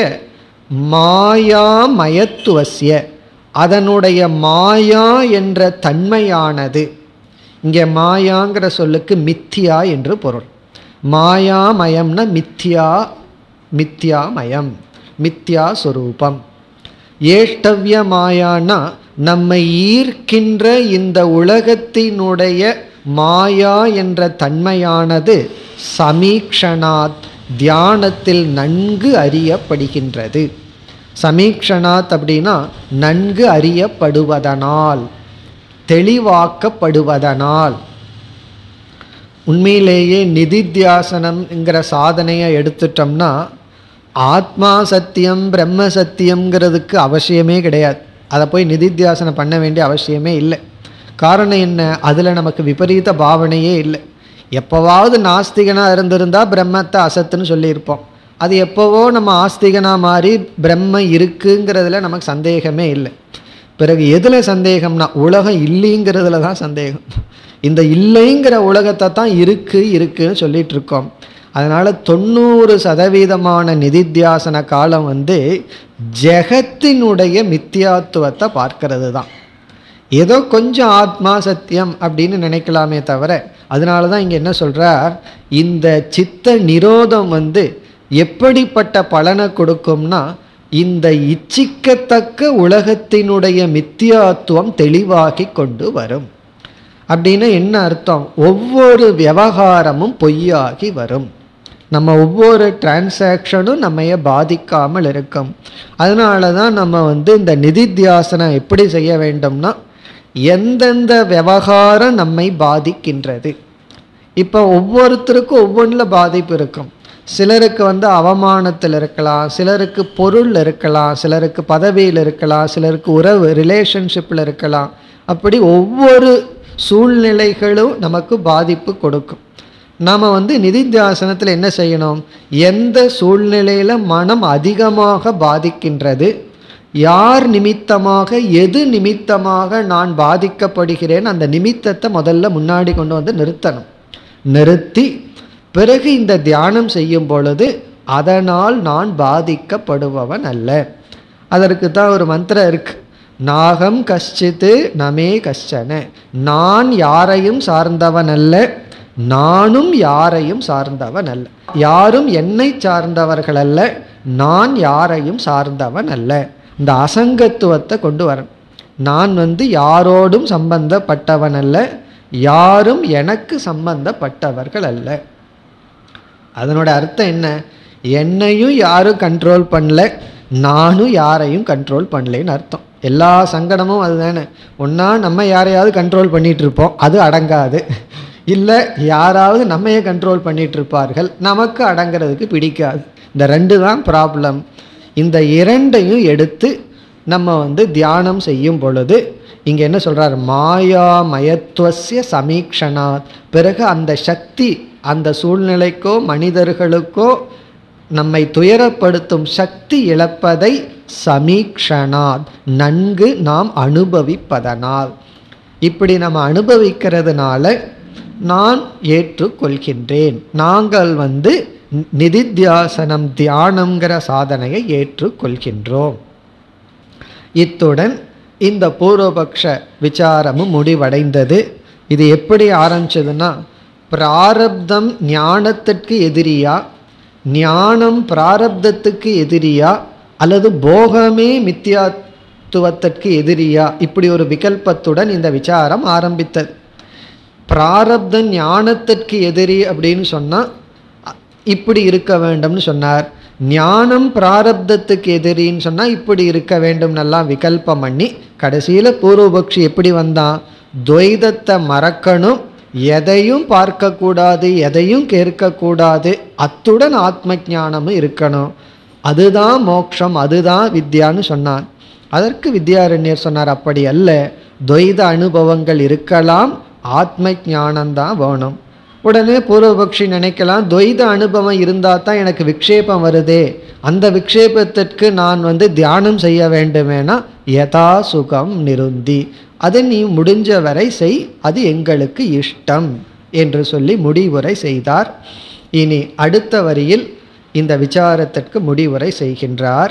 மாயாமயத்துவசிய அதனுடைய மாயா என்ற தன்மையானது இங்கே மாயாங்கிற சொல்லுக்கு மித்தியா என்று பொருள் மாயாமயம்னா மித்யா மித்யாமயம் மித்யா சொரூபம் ஏஷ்டவ்ய மாயானா நம்மை ஈர்க்கின்ற இந்த உலகத்தினுடைய மாயா என்ற தன்மையானது சமீக்ஷனாத் தியானத்தில் நன்கு அறியப்படுகின்றது சமீக்ஷனாத் அப்படின்னா நன்கு அறியப்படுவதனால் தெளிவாக்கப்படுவதனால் உண்மையிலேயே நிதித்தியாசனம்ங்கிற சாதனையை எடுத்துட்டோம்னா ஆத்மா சத்தியம் பிரம்ம சத்தியம்ங்கிறதுக்கு அவசியமே கிடையாது அதை போய் நிதித்தியாசனம் பண்ண வேண்டிய அவசியமே இல்லை காரணம் என்ன அதில் நமக்கு விபரீத பாவனையே இல்லை எப்போவாவது நாஸ்திகனாக இருந்திருந்தா பிரம்மத்தை அசத்துன்னு சொல்லியிருப்போம் அது எப்போவோ நம்ம ஆஸ்திகனாக மாறி பிரம்ம இருக்குங்கிறதுல நமக்கு சந்தேகமே இல்லை பிறகு எதில் சந்தேகம்னா உலகம் இல்லைங்கிறதுல தான் சந்தேகம் இந்த இல்லைங்கிற உலகத்தை தான் இருக்கு இருக்குன்னு சொல்லிட்டு இருக்கோம் அதனால் தொண்ணூறு சதவீதமான நிதித்தியாசன காலம் வந்து ஜெகத்தினுடைய மித்தியாத்துவத்தை பார்க்கறது தான் ஏதோ கொஞ்சம் ஆத்மா சத்தியம் அப்படின்னு நினைக்கலாமே தவிர அதனால தான் இங்கே என்ன சொல்கிறார் இந்த சித்த நிரோதம் வந்து எப்படிப்பட்ட பலனை கொடுக்கும்னா இந்த இச்சிக்கத்தக்க உலகத்தினுடைய மித்தியாத்துவம் தெளிவாகி கொண்டு வரும் அப்படின்னு என்ன அர்த்தம் ஒவ்வொரு விவகாரமும் பொய்யாகி வரும் நம்ம ஒவ்வொரு டிரான்சாக்ஷனும் நம்மைய பாதிக்காமல் இருக்கும் அதனால தான் நம்ம வந்து இந்த நிதித்தியாசனம் எப்படி செய்ய வேண்டும்னா எந்தெந்த விவகாரம் நம்மை பாதிக்கின்றது இப்போ ஒவ்வொருத்தருக்கும் ஒவ்வொன்றில் பாதிப்பு இருக்கும் சிலருக்கு வந்து அவமானத்தில் இருக்கலாம் சிலருக்கு பொருள் இருக்கலாம் சிலருக்கு பதவியில் இருக்கலாம் சிலருக்கு உறவு ரிலேஷன்ஷிப்பில் இருக்கலாம் அப்படி ஒவ்வொரு சூழ்நிலைகளும் நமக்கு பாதிப்பு கொடுக்கும் நாம் வந்து நிதித்தியாசனத்தில் என்ன செய்யணும் எந்த சூழ்நிலையில் மனம் அதிகமாக பாதிக்கின்றது யார் நிமித்தமாக எது நிமித்தமாக நான் பாதிக்கப்படுகிறேன் அந்த நிமித்தத்தை முதல்ல முன்னாடி கொண்டு வந்து நிறுத்தணும் நிறுத்தி பிறகு இந்த தியானம் செய்யும் பொழுது அதனால் நான் பாதிக்கப்படுபவன் அல்ல அதற்கு தான் ஒரு மந்திரம் இருக்கு நாகம் கஷ்டித்து நமே கஷ்டன நான் யாரையும் சார்ந்தவன் அல்ல நானும் யாரையும் சார்ந்தவன் அல்ல யாரும் என்னை சார்ந்தவர்கள் அல்ல நான் யாரையும் சார்ந்தவன் அல்ல இந்த அசங்கத்துவத்தை கொண்டு வரணும் நான் வந்து யாரோடும் சம்பந்தப்பட்டவன் அல்ல யாரும் எனக்கு சம்பந்தப்பட்டவர்கள் அல்ல அதனோட அர்த்தம் என்ன என்னையும் யாரும் கண்ட்ரோல் பண்ணல நானும் யாரையும் கண்ட்ரோல் பண்ணலேன்னு அர்த்தம் எல்லா சங்கடமும் அதுதானே ஒன்றா நம்ம யாரையாவது கண்ட்ரோல் பண்ணிட்டு இருப்போம் அது அடங்காது இல்லை யாராவது நம்மையே கண்ட்ரோல் பண்ணிட்டு இருப்பார்கள் நமக்கு அடங்கிறதுக்கு பிடிக்காது இந்த ரெண்டு தான் ப்ராப்ளம் இந்த இரண்டையும் எடுத்து நம்ம வந்து தியானம் செய்யும் பொழுது இங்கே என்ன சொல்கிறார் மாயாமயத்துவசிய சமீக்ஷனாத் பிறகு அந்த சக்தி அந்த சூழ்நிலைக்கோ மனிதர்களுக்கோ நம்மை துயரப்படுத்தும் சக்தி இழப்பதை சமீக்ஷனாத் நன்கு நாம் அனுபவிப்பதனால் இப்படி நம்ம அனுபவிக்கிறதுனால நான் ஏற்றுக்கொள்கின்றேன் நாங்கள் வந்து நிதித்தியாசனம் தியானங்கிற சாதனையை ஏற்றுக்கொள்கின்றோம் இத்துடன் இந்த பூர்வபக்ஷ விசாரமும் முடிவடைந்தது இது எப்படி ஆரம்பிச்சதுன்னா பிராரப்தம் ஞானத்திற்கு எதிரியா ஞானம் பிராரப்தத்துக்கு எதிரியா அல்லது போகமே மித்தியாத்துவத்திற்கு எதிரியா இப்படி ஒரு விகல்பத்துடன் இந்த விசாரம் ஆரம்பித்தது பிராரப்த ஞானத்திற்கு எதிரி அப்படின்னு சொன்னால் இப்படி இருக்க வேண்டும்னு சொன்னார் ஞானம் பிராரப்தத்துக்கு எதிரின்னு சொன்னால் இப்படி இருக்க வேண்டும் நல்லா விகல்பம் பண்ணி கடைசியில் பூர்வபக்ஷி எப்படி வந்தான் துவைதத்தை மறக்கணும் எதையும் பார்க்கக்கூடாது எதையும் கேட்கக்கூடாது அத்துடன் ஆத்ம ஞானமும் இருக்கணும் அதுதான் மோட்சம் அதுதான் வித்யான்னு சொன்னான் அதற்கு வித்யாரண்யர் சொன்னார் அப்படி அல்ல துவைத அனுபவங்கள் இருக்கலாம் ஆத்ம ஞானம்தான் வேணும் உடனே பூர்வபக்ஷி நினைக்கலாம் துவைத அனுபவம் இருந்தால் தான் எனக்கு விக்ஷேபம் வருதே அந்த விக்ஷேபத்திற்கு நான் வந்து தியானம் செய்ய வேண்டுமேனா யதா சுகம் நிருந்தி அதை நீ முடிஞ்ச வரை செய் அது எங்களுக்கு இஷ்டம் என்று சொல்லி முடிவுரை செய்தார் இனி அடுத்த வரியில் இந்த விசாரத்திற்கு முடிவுரை செய்கின்றார்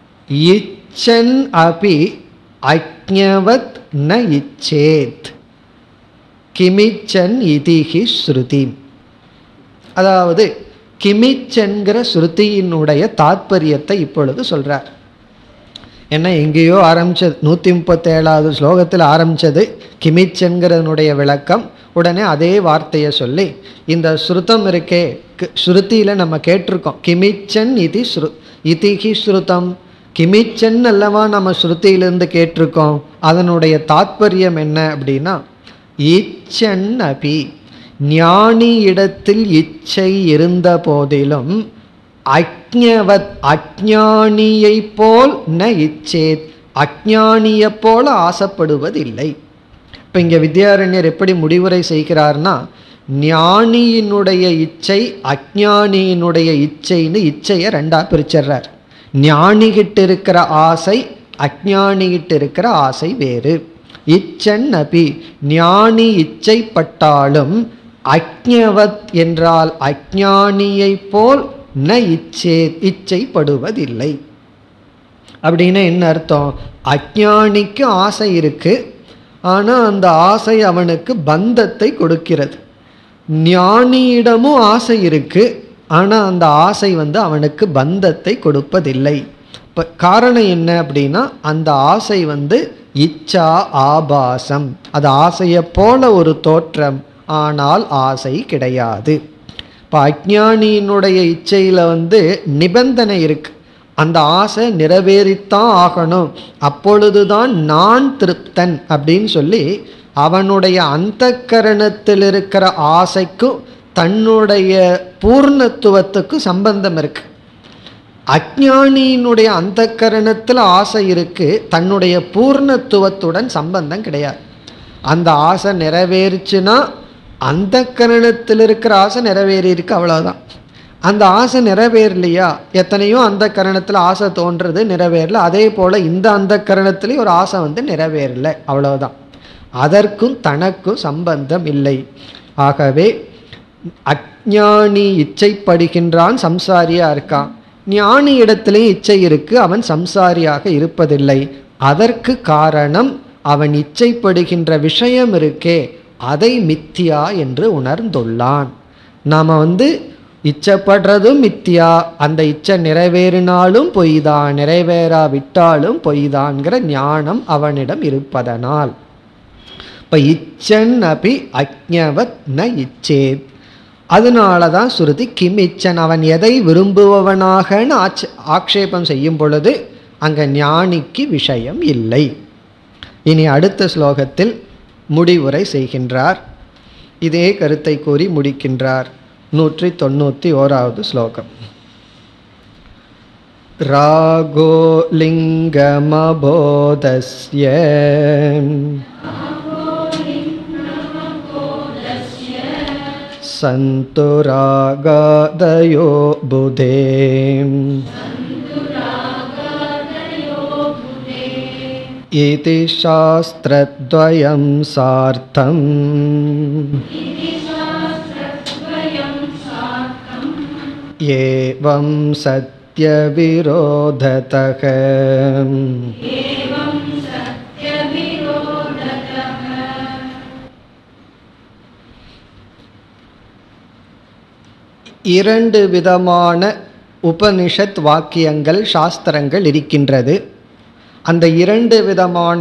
இச்சன் அபி அஜ்ஞவத் ந இச்சேத் கிமிச்சன் இதிகி ஸ்ருதி அதாவது கிமிச்சன்கிற ஸ்ருதியினுடைய தாத்பரியத்தை இப்பொழுது சொல்றார் ஏன்னா எங்கேயோ ஆரம்பிச்சது நூற்றி முப்பத்தேழாவது ஸ்லோகத்தில் ஆரம்பித்தது கிமிச்சன்கிறதனுடைய விளக்கம் உடனே அதே வார்த்தையை சொல்லி இந்த ஸ்ருதம் இருக்கே ஸ்ருதியில் நம்ம கேட்டிருக்கோம் கிமிச்சன் இது ஸ்ரு இதிகி ஸ்ருதம் கிமிச்சன் அல்லவா நம்ம ஸ்ருதியிலிருந்து கேட்டிருக்கோம் அதனுடைய தாத்பரியம் என்ன அப்படின்னா இச்சன் அபி ஞானி இடத்தில் இச்சை இருந்த போதிலும் அஜ்ஞவத் அஜ்ஞானியை போல் ந இச்சேத் அஜ்ஞானியை போல ஆசைப்படுவதில்லை இப்போ இங்கே வித்யாரண்யர் எப்படி முடிவுரை செய்கிறார்னா ஞானியினுடைய இச்சை அஜ்ஞானியினுடைய இச்சைன்னு இச்சையை ரெண்டா பிரிச்சிடுறார் ஞானிகிட்ட இருக்கிற ஆசை அஜ்ஞானிகிட்ட இருக்கிற ஆசை வேறு இச்சன் அபி ஞானி இச்சைப்பட்டாலும் அஜ்ஞவத் என்றால் அஜ்ஞானியை போல் ந இச்சே இச்சைப்படுவதில்லை அப்படின்னு என்ன அர்த்தம் அஜ்ஞானிக்கு ஆசை இருக்கு ஆனால் அந்த ஆசை அவனுக்கு பந்தத்தை கொடுக்கிறது ஞானியிடமும் ஆசை இருக்கு ஆனால் அந்த ஆசை வந்து அவனுக்கு பந்தத்தை கொடுப்பதில்லை இப்போ காரணம் என்ன அப்படின்னா அந்த ஆசை வந்து இச்சா ஆபாசம் அது ஆசையை போல ஒரு தோற்றம் ஆனால் ஆசை கிடையாது இப்போ அஜ்ஞானியினுடைய இச்சையில் வந்து நிபந்தனை இருக்கு அந்த ஆசை நிறைவேறித்தான் ஆகணும் அப்பொழுதுதான் நான் திருப்தன் அப்படின்னு சொல்லி அவனுடைய அந்த கரணத்தில் இருக்கிற ஆசைக்கும் தன்னுடைய பூர்ணத்துவத்துக்கும் சம்பந்தம் இருக்கு அஜ்ஞானியினுடைய அந்த கரணத்தில் ஆசை இருக்கு தன்னுடைய பூர்ணத்துவத்துடன் சம்பந்தம் கிடையாது அந்த ஆசை நிறைவேறுச்சுன்னா அந்த கரணத்தில் இருக்கிற ஆசை நிறைவேறி இருக்கு அவ்வளோதான் அந்த ஆசை நிறைவேறலையா எத்தனையோ அந்த கரணத்தில் ஆசை தோன்றது நிறைவேறல அதே போல் இந்த அந்த கரணத்துலேயும் ஒரு ஆசை வந்து நிறைவேறல அவ்வளவுதான் அதற்கும் தனக்கும் சம்பந்தம் இல்லை ஆகவே அஜ்ஞானி இச்சைப்படுகின்றான் சம்சாரியா இருக்கான் ஞானி இடத்திலையும் இச்சை இருக்கு அவன் சம்சாரியாக இருப்பதில்லை அதற்கு காரணம் அவன் இச்சைப்படுகின்ற விஷயம் இருக்கே அதை மித்தியா என்று உணர்ந்துள்ளான் நாம் வந்து இச்சப்படுறதும் மித்தியா அந்த இச்சை நிறைவேறினாலும் பொய்தான் நிறைவேறாவிட்டாலும் பொய்தான்கிற ஞானம் அவனிடம் இருப்பதனால் இப்போ இச்சன் அபி அஜ்ஞவத் ந இச்சேத் அதனால தான் சுருதி கிம் இச்சன் அவன் எதை விரும்புபவனாகன்னு ஆட்ச ஆக்ஷேபம் செய்யும் பொழுது அங்கே ஞானிக்கு விஷயம் இல்லை இனி அடுத்த ஸ்லோகத்தில் முடிவுரை செய்கின்றார் இதே கருத்தை கூறி முடிக்கின்றார் நூற்றி தொண்ணூற்றி ஓராவது ஸ்லோகம் ராகோ லிங்கமபோதஸ்ய सन्तु रागादयो बुधे इति शास्त्रद्वयं सार्थम् एवं सत्यविरोधतः இரண்டு விதமான உபனிஷத் வாக்கியங்கள் சாஸ்திரங்கள் இருக்கின்றது அந்த இரண்டு விதமான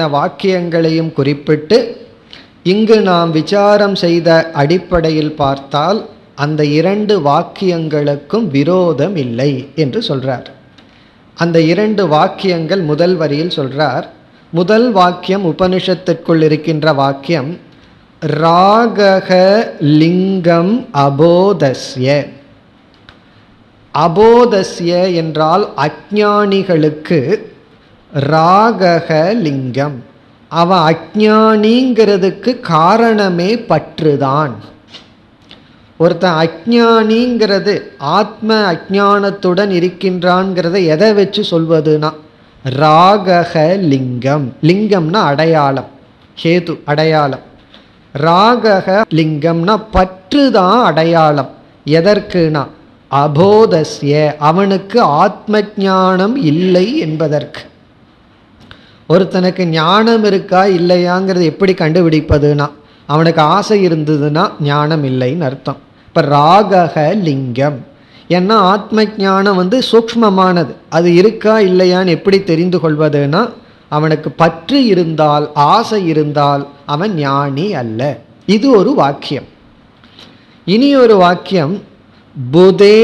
வாக்கியங்களையும் குறிப்பிட்டு இங்கு நாம் விசாரம் செய்த அடிப்படையில் பார்த்தால் அந்த இரண்டு வாக்கியங்களுக்கும் விரோதம் இல்லை என்று சொல்றார் அந்த இரண்டு வாக்கியங்கள் முதல் வரியில் சொல்றார் முதல் வாக்கியம் உபனிஷத்திற்குள் இருக்கின்ற வாக்கியம் ராகக லிங்கம் அபோதஸ்ய அபோதஸ்ய என்றால் அஜானிகளுக்கு ராகக லிங்கம் அவன் அஜானிங்கிறதுக்கு காரணமே பற்றுதான் ஒருத்தன் அஜானிங்கிறது ஆத்ம அஜானத்துடன் இருக்கின்றான்ங்கிறத எதை வச்சு சொல்வதுனா ராகக லிங்கம் லிங்கம்னா அடையாளம் ஹேது அடையாளம் ராகக லிங்கம்னா பற்று தான் அடையாளம் எதற்குனா அபோதஸ்ய அவனுக்கு ஆத்ம ஞானம் இல்லை என்பதற்கு ஒருத்தனுக்கு ஞானம் இருக்கா இல்லையாங்கிறது எப்படி கண்டுபிடிப்பதுனா அவனுக்கு ஆசை இருந்ததுன்னா ஞானம் இல்லைன்னு அர்த்தம் இப்போ ராகக லிங்கம் ஏன்னா ஆத்ம ஞானம் வந்து சூக்ஷ்மமானது அது இருக்கா இல்லையான்னு எப்படி தெரிந்து கொள்வதுனா அவனுக்கு பற்று இருந்தால் ஆசை இருந்தால் அவன் ஞானி அல்ல இது ஒரு வாக்கியம் இனி ஒரு வாக்கியம் புதே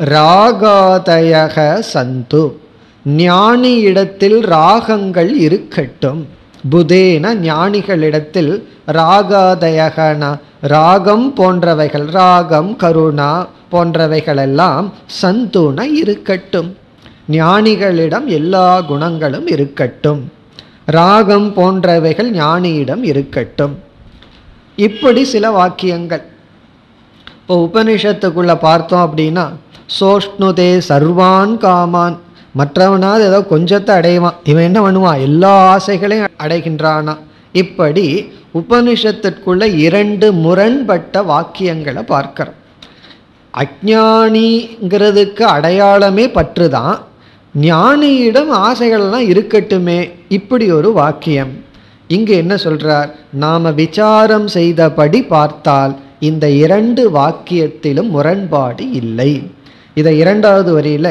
ராகாதயக சந்து ஞானி இடத்தில் ராகங்கள் இருக்கட்டும் புதேன ஞானிகளிடத்தில் ராகாதயகன ராகம் போன்றவைகள் ராகம் கருணா போன்றவைகளெல்லாம் சந்துன இருக்கட்டும் ஞானிகளிடம் எல்லா குணங்களும் இருக்கட்டும் ராகம் போன்றவைகள் ஞானியிடம் இருக்கட்டும் இப்படி சில வாக்கியங்கள் இப்போ உபனிஷத்துக்குள்ள பார்த்தோம் அப்படின்னா சோஷ்ணுதே சர்வான் காமான் மற்றவனாவது ஏதோ கொஞ்சத்தை அடைவான் இவன் என்ன பண்ணுவான் எல்லா ஆசைகளையும் அடைகின்றானா இப்படி உபனிஷத்திற்குள்ள இரண்டு முரண்பட்ட வாக்கியங்களை பார்க்கிறோம் அஜானிங்கிறதுக்கு அடையாளமே பற்று தான் ஞானியிடம் ஆசைகள்லாம் இருக்கட்டுமே இப்படி ஒரு வாக்கியம் இங்கு என்ன சொல்றார் நாம விசாரம் செய்தபடி பார்த்தால் இந்த இரண்டு வாக்கியத்திலும் முரண்பாடு இல்லை இதை இரண்டாவது வரியில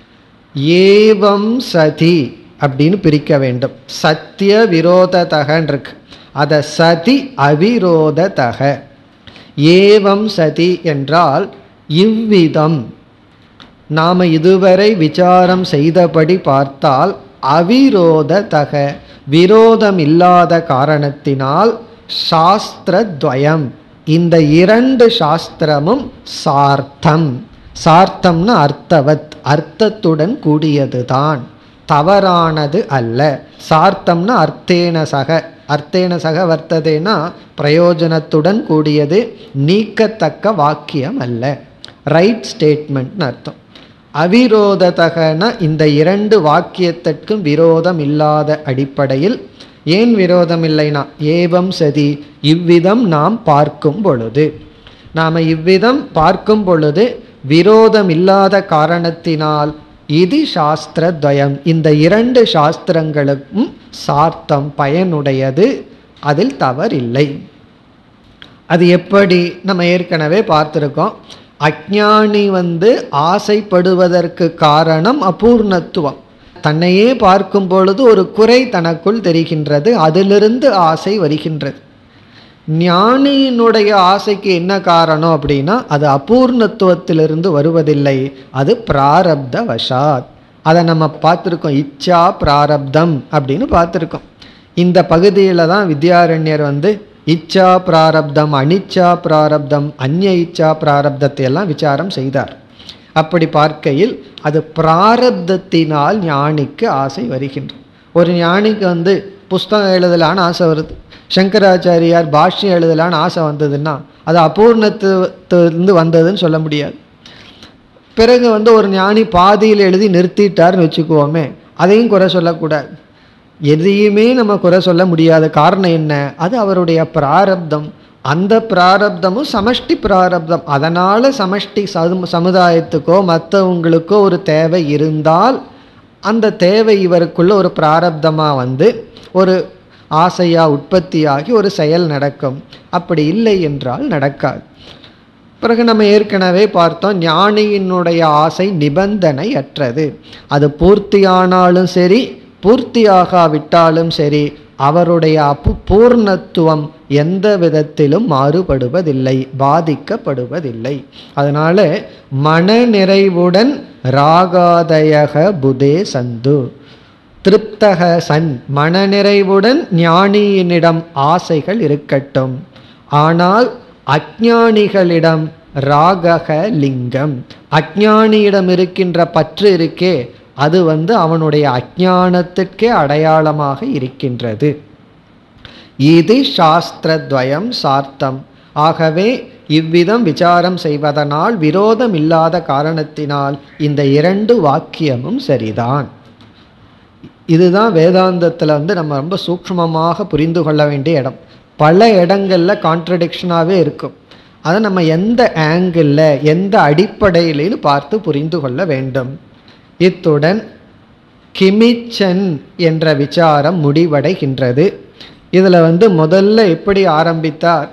ஏவம் சதி அப்படின்னு பிரிக்க வேண்டும் சத்திய விரோததகன் இருக்கு அதை சதி அவிரோததக ஏவம் சதி என்றால் இவ்விதம் நாம் இதுவரை விசாரம் செய்தபடி பார்த்தால் அவிரோததக விரோதம் இல்லாத காரணத்தினால் சாஸ்திரத்வயம் இந்த இரண்டு சாஸ்திரமும் சார்த்தம் சார்த்தம்னா அர்த்தவத் அர்த்தத்துடன் கூடியதுதான் தவறானது அல்ல சார்த்தம்னா அர்த்தேன சக அர்த்தேன சக வர்த்ததேனா பிரயோஜனத்துடன் கூடியது நீக்கத்தக்க வாக்கியம் அல்ல ரைட் ஸ்டேட்மெண்ட்னு அர்த்தம் அவிரோததகன இந்த இரண்டு வாக்கியத்திற்கும் விரோதம் இல்லாத அடிப்படையில் ஏன் விரோதம் இல்லைனா ஏவம் சதி இவ்விதம் நாம் பார்க்கும் பொழுது நாம் இவ்விதம் பார்க்கும் பொழுது விரோதம் இல்லாத காரணத்தினால் இது சாஸ்திரத்வயம் இந்த இரண்டு சாஸ்திரங்களுக்கும் சார்த்தம் பயனுடையது அதில் தவறில்லை அது எப்படி நம்ம ஏற்கனவே பார்த்துருக்கோம் அஜானி வந்து ஆசைப்படுவதற்கு காரணம் அபூர்ணத்துவம் தன்னையே பார்க்கும் பொழுது ஒரு குறை தனக்குள் தெரிகின்றது அதிலிருந்து ஆசை வருகின்றது ஞானியினுடைய ஆசைக்கு என்ன காரணம் அப்படின்னா அது அபூர்ணத்துவத்திலிருந்து வருவதில்லை அது பிராரப்த வசாத் அதை நம்ம பார்த்துருக்கோம் இச்சா பிராரப்தம் அப்படின்னு பார்த்துருக்கோம் இந்த பகுதியில் தான் வித்யாரண்யர் வந்து இச்சா பிராரப்தம் அனிச்சா பிராரப்தம் அந்நிய இச்சா பிராரப்தத்தை எல்லாம் விசாரம் செய்தார் அப்படி பார்க்கையில் அது பிராரப்தத்தினால் ஞானிக்கு ஆசை வருகின்றது ஒரு ஞானிக்கு வந்து புஸ்தகம் எழுதலான்னு ஆசை வருது சங்கராச்சாரியார் பாஷ்யம் எழுதலான்னு ஆசை வந்ததுன்னா அது அபூர்ணத்துலேருந்து வந்ததுன்னு சொல்ல முடியாது பிறகு வந்து ஒரு ஞானி பாதியில் எழுதி நிறுத்திட்டார்னு வச்சுக்குவோமே அதையும் குறை சொல்லக்கூடாது எதையுமே நம்ம குறை சொல்ல முடியாத காரணம் என்ன அது அவருடைய பிராரப்தம் அந்த பிராரப்தமும் சமஷ்டி பிராரப்தம் அதனால் சமஷ்டி சமு சமுதாயத்துக்கோ மற்றவங்களுக்கோ ஒரு தேவை இருந்தால் அந்த தேவை இவருக்குள்ள ஒரு பிராரப்தமாக வந்து ஒரு ஆசையாக உற்பத்தியாகி ஒரு செயல் நடக்கும் அப்படி இல்லை என்றால் நடக்காது பிறகு நம்ம ஏற்கனவே பார்த்தோம் ஞானியினுடைய ஆசை நிபந்தனை அற்றது அது பூர்த்தியானாலும் சரி பூர்த்தியாகாவிட்டாலும் சரி அவருடைய அப்பு பூர்ணத்துவம் எந்த விதத்திலும் மாறுபடுவதில்லை பாதிக்கப்படுவதில்லை அதனால மனநிறைவுடன் ராகாதயக புதே சந்து திருப்தக சன் மனநிறைவுடன் ஞானியினிடம் ஆசைகள் இருக்கட்டும் ஆனால் அஜானிகளிடம் ராகக லிங்கம் அஜானியிடம் இருக்கின்ற பற்று இருக்கே அது வந்து அவனுடைய அஜானத்துக்கே அடையாளமாக இருக்கின்றது இது சாஸ்திரத்வயம் சார்த்தம் ஆகவே இவ்விதம் விசாரம் செய்வதனால் விரோதம் இல்லாத காரணத்தினால் இந்த இரண்டு வாக்கியமும் சரிதான் இதுதான் வேதாந்தத்தில் வந்து நம்ம ரொம்ப சூக்ஷ்மமாக புரிந்து கொள்ள வேண்டிய இடம் பல இடங்களில் கான்ட்ரடிக்ஷனாகவே இருக்கும் அதை நம்ம எந்த ஆங்கிளில் எந்த அடிப்படையிலும் பார்த்து புரிந்து கொள்ள வேண்டும் இத்துடன் கிமிச்சன் என்ற விசாரம் முடிவடைகின்றது இதில் வந்து முதல்ல எப்படி ஆரம்பித்தார்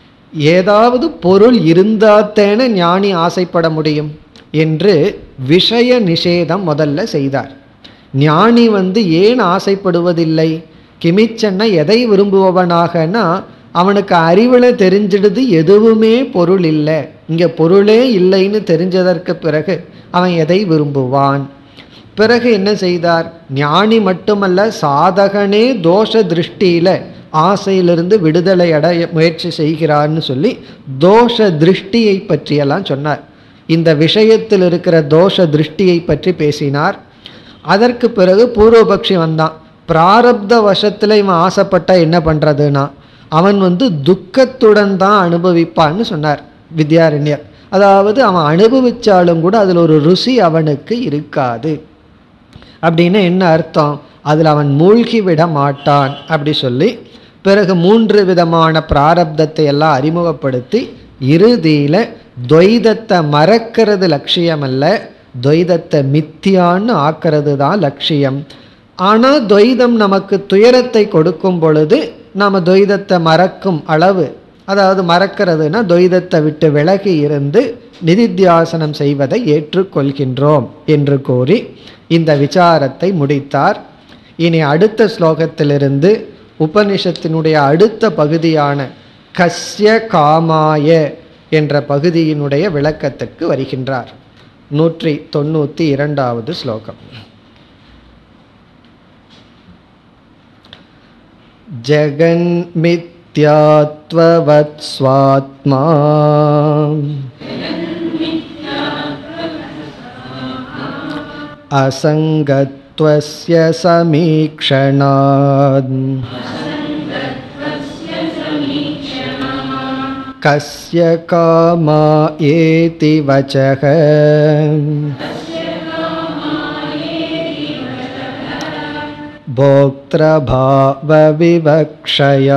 ஏதாவது பொருள் இருந்தாத்தேன ஞானி ஆசைப்பட முடியும் என்று விஷய நிஷேதம் முதல்ல செய்தார் ஞானி வந்து ஏன் ஆசைப்படுவதில்லை கிமிச்சன்னா எதை விரும்புபவனாகனா அவனுக்கு அறிவில் தெரிஞ்சிடுது எதுவுமே பொருள் இல்லை இங்கே பொருளே இல்லைன்னு தெரிஞ்சதற்கு பிறகு அவன் எதை விரும்புவான் பிறகு என்ன செய்தார் ஞானி மட்டுமல்ல சாதகனே தோஷ திருஷ்டியில் ஆசையிலிருந்து விடுதலை அடைய முயற்சி செய்கிறார்னு சொல்லி தோஷ திருஷ்டியை பற்றியெல்லாம் சொன்னார் இந்த விஷயத்தில் இருக்கிற தோஷ திருஷ்டியை பற்றி பேசினார் அதற்கு பிறகு பூர்வபக்ஷி வந்தான் பிராரப்த வசத்தில் இவன் ஆசைப்பட்டா என்ன பண்ணுறதுன்னா அவன் வந்து துக்கத்துடன் தான் அனுபவிப்பான்னு சொன்னார் வித்யாரண்யர் அதாவது அவன் அனுபவிச்சாலும் கூட அதில் ஒரு ருசி அவனுக்கு இருக்காது அப்படின்னு என்ன அர்த்தம் அதில் அவன் மூழ்கி விட மாட்டான் அப்படி சொல்லி பிறகு மூன்று விதமான பிராரப்தத்தை எல்லாம் அறிமுகப்படுத்தி இறுதியில் துவைதத்தை மறக்கிறது லட்சியம் அல்ல துவைதத்தை மித்தியான்னு ஆக்கிறது தான் லட்சியம் ஆனால் துவைதம் நமக்கு துயரத்தை கொடுக்கும் பொழுது நாம் துவைதத்தை மறக்கும் அளவு அதாவது மறக்கிறதுனா துவைதத்தை விட்டு விலகி இருந்து நிதித்தியாசனம் செய்வதை ஏற்றுக்கொள்கின்றோம் என்று கூறி இந்த விசாரத்தை முடித்தார் இனி அடுத்த ஸ்லோகத்திலிருந்து உபனிஷத்தினுடைய அடுத்த பகுதியான கஸ்ய காமாய என்ற பகுதியினுடைய விளக்கத்திற்கு வருகின்றார் நூற்றி தொண்ணூற்றி இரண்டாவது ஸ்லோகம் जगन्मिथ्यात्ववत् स्वात्मा असङ्गत्वस्य समीक्षणात् कस्य कामा एति वचः भोक्तृभावविवक्षया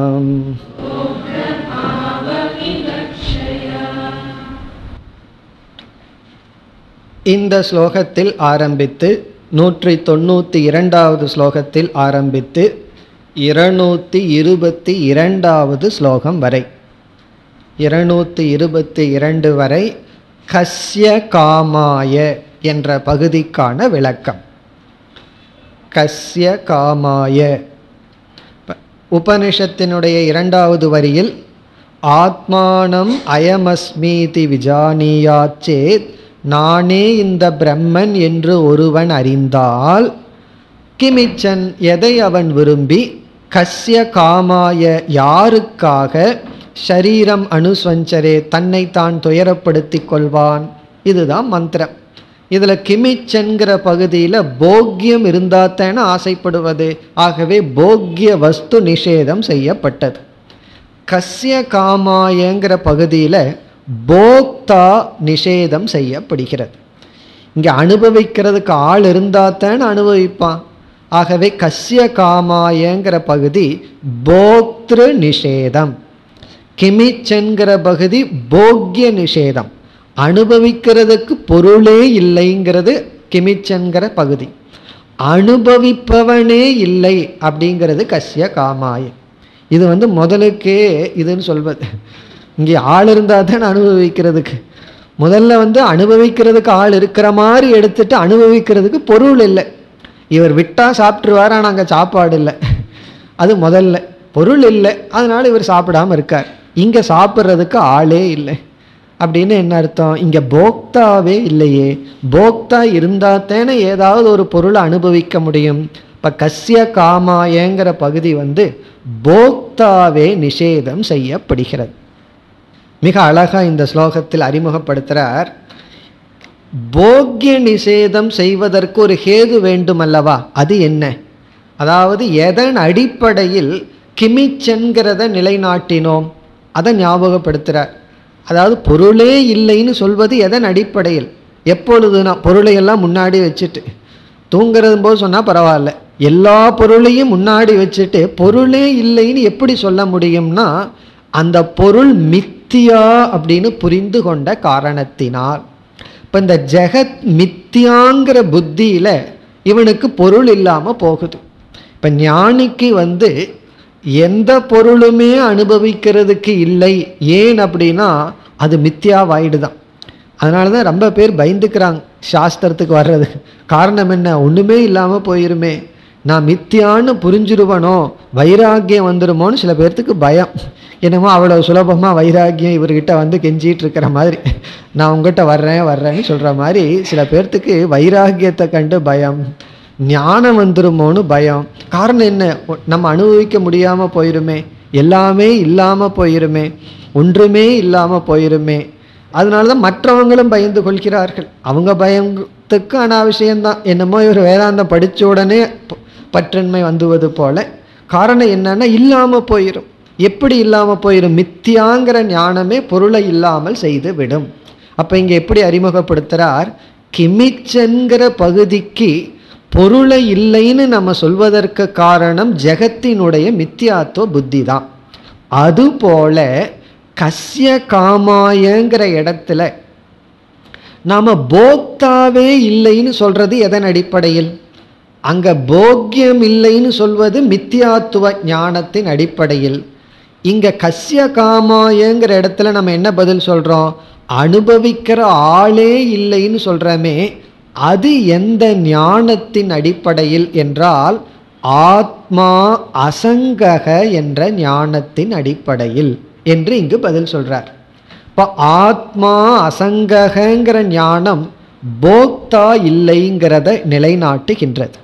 இந்த ஸ்லோகத்தில் ஆரம்பித்து நூற்றி தொண்ணூற்றி இரண்டாவது ஸ்லோகத்தில் ஆரம்பித்து இருநூற்றி இருபத்தி இரண்டாவது ஸ்லோகம் வரை இருநூற்றி இருபத்தி இரண்டு வரை கஸ்ய காமாய என்ற பகுதிக்கான விளக்கம் கஸ்ய காமாய உபனிஷத்தினுடைய இரண்டாவது வரியில் ஆத்மானம் அயமஸ்மீதி விஜானியாச்சேத் நானே இந்த பிரம்மன் என்று ஒருவன் அறிந்தால் கிமிச்சன் எதை அவன் விரும்பி கஸ்ய காமாய யாருக்காக ஷரீரம் அனுஸ்வஞ்சரே தன்னை தான் துயரப்படுத்திக் கொள்வான் இதுதான் மந்திரம் இதில் கிமிச்சன்கிற பகுதியில் போக்கியம் இருந்தாத்தேன ஆசைப்படுவது ஆகவே போக்கிய வஸ்து நிஷேதம் செய்யப்பட்டது கஸ்ய காமாயங்கிற பகுதியில் போக்தா நிஷேதம் செய்யப்படுகிறது இங்கே அனுபவிக்கிறதுக்கு ஆள் இருந்தாத்தான் அனுபவிப்பான் ஆகவே கஸ்ய காமாயங்கிற பகுதி போக்திரு நிஷேதம் கிமிச்சென்கிற பகுதி போக்கிய நிஷேதம் அனுபவிக்கிறதுக்கு பொருளே இல்லைங்கிறது கிமிச்சென்கிற பகுதி அனுபவிப்பவனே இல்லை அப்படிங்கிறது கஸ்ய காமாயம் இது வந்து முதலுக்கே இதுன்னு சொல்வது இங்கே ஆள் இருந்தால் தான் அனுபவிக்கிறதுக்கு முதல்ல வந்து அனுபவிக்கிறதுக்கு ஆள் இருக்கிற மாதிரி எடுத்துட்டு அனுபவிக்கிறதுக்கு பொருள் இல்லை இவர் விட்டால் சாப்பிட்ருவார் ஆனால் அங்கே சாப்பாடு இல்லை அது முதல்ல பொருள் இல்லை அதனால இவர் சாப்பிடாம இருக்கார் இங்க சாப்பிட்றதுக்கு ஆளே இல்லை அப்படின்னு என்ன அர்த்தம் இங்க போக்தாவே இல்லையே போக்தா இருந்தா தானே ஏதாவது ஒரு பொருளை அனுபவிக்க முடியும் இப்ப கஸ்ய காமாயங்கிற பகுதி வந்து போக்தாவே நிஷேதம் செய்யப்படுகிறது மிக அழகா இந்த ஸ்லோகத்தில் அறிமுகப்படுத்துறார் போக்ய நிஷேதம் செய்வதற்கு ஒரு ஹேது வேண்டும் அல்லவா அது என்ன அதாவது எதன் அடிப்படையில் கிமிச்சென்கிறத நிலைநாட்டினோம் அதை ஞாபகப்படுத்துகிறார் அதாவது பொருளே இல்லைன்னு சொல்வது எதன் அடிப்படையில் எப்பொழுதுனா பொருளை எல்லாம் முன்னாடி வச்சுட்டு தூங்குறது போது சொன்னால் பரவாயில்ல எல்லா பொருளையும் முன்னாடி வச்சுட்டு பொருளே இல்லைன்னு எப்படி சொல்ல முடியும்னா அந்த பொருள் மித்தியா அப்படின்னு புரிந்து கொண்ட காரணத்தினால் இப்போ இந்த ஜெகத் மித்தியாங்கிற புத்தியில் இவனுக்கு பொருள் இல்லாமல் போகுது இப்போ ஞானிக்கு வந்து எந்த பொருளுமே அனுபவிக்கிறதுக்கு இல்லை ஏன் அப்படின்னா அது மித்தியாவாயிடு தான் அதனால தான் ரொம்ப பேர் பயந்துக்கிறாங்க சாஸ்திரத்துக்கு வர்றது காரணம் என்ன ஒன்றுமே இல்லாமல் போயிருமே நான் மித்தியான்னு புரிஞ்சிருவனோ வைராக்கியம் வந்துருமோன்னு சில பேர்த்துக்கு பயம் என்னமோ அவ்வளோ சுலபமாக வைராக்கியம் இவர்கிட்ட வந்து கெஞ்சிட்டு இருக்கிற மாதிரி நான் உங்ககிட்ட வர்றேன் வர்றேன்னு சொல்கிற மாதிரி சில பேர்த்துக்கு வைராக்கியத்தை கண்டு பயம் ஞானம் வந்துருமோன்னு பயம் காரணம் என்ன ஒ- நம்ம அனுபவிக்க முடியாமல் போயிருமே எல்லாமே இல்லாமல் போயிருமே ஒன்றுமே இல்லாமல் போயிருமே அதனால தான் மற்றவங்களும் பயந்து கொள்கிறார்கள் அவங்க பயத்துக்கு அனாவசியம்தான் என்னமோ இவர் வேதாந்தம் படித்த உடனே ப- பற்றின்மை வந்துவது போல காரணம் என்னன்னா இல்லாமல் போயிடும் எப்படி இல்லாமல் போயிடும் மித்தியாங்கிற ஞானமே பொருளை இல்லாமல் செய்து விடும் அப்போ இங்கே எப்படி அறிமுகப்படுத்துகிறார் கிமிச்சன்கிற பகுதிக்கு பொருளை இல்லைன்னு நம்ம சொல்வதற்கு காரணம் ஜெகத்தினுடைய மித்தியாத்துவ புத்தி தான் அதுபோல கஸ்ய காமாயங்கிற இடத்துல நாம போக்தாவே இல்லைன்னு சொல்றது எதன் அடிப்படையில் அங்க போக்கியம் இல்லைன்னு சொல்வது மித்தியாத்துவ ஞானத்தின் அடிப்படையில் இங்க கஸ்ய காமாயங்கிற இடத்துல நம்ம என்ன பதில் சொல்றோம் அனுபவிக்கிற ஆளே இல்லைன்னு சொல்றோமே அது எந்த ஞானத்தின் அடிப்படையில் என்றால் ஆத்மா அசங்கக என்ற ஞானத்தின் அடிப்படையில் என்று இங்கு பதில் சொல்றார் இப்போ ஆத்மா அசங்ககங்கிற ஞானம் போக்தா இல்லைங்கிறத நிலைநாட்டுகின்றது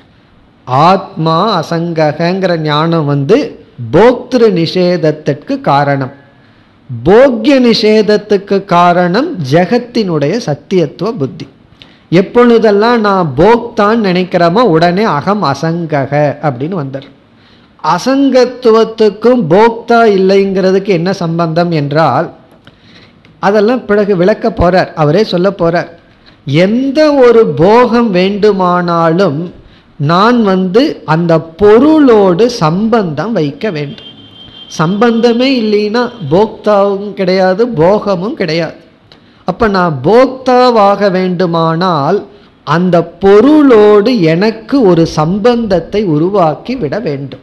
ஆத்மா அசங்ககங்கிற ஞானம் வந்து போக்திரு நிஷேதத்திற்கு காரணம் போக்ய நிஷேதத்துக்கு காரணம் ஜெகத்தினுடைய சத்தியத்துவ புத்தி எப்பொழுதெல்லாம் நான் போக்தான் நினைக்கிறோமோ உடனே அகம் அசங்கக அப்படின்னு வந்துடும் அசங்கத்துவத்துக்கும் போக்தா இல்லைங்கிறதுக்கு என்ன சம்பந்தம் என்றால் அதெல்லாம் பிறகு விளக்க போறார் அவரே சொல்ல போறார் எந்த ஒரு போகம் வேண்டுமானாலும் நான் வந்து அந்த பொருளோடு சம்பந்தம் வைக்க வேண்டும் சம்பந்தமே இல்லைன்னா போக்தாவும் கிடையாது போகமும் கிடையாது அப்போ நான் போக்தாவாக வேண்டுமானால் அந்த பொருளோடு எனக்கு ஒரு சம்பந்தத்தை உருவாக்கி விட வேண்டும்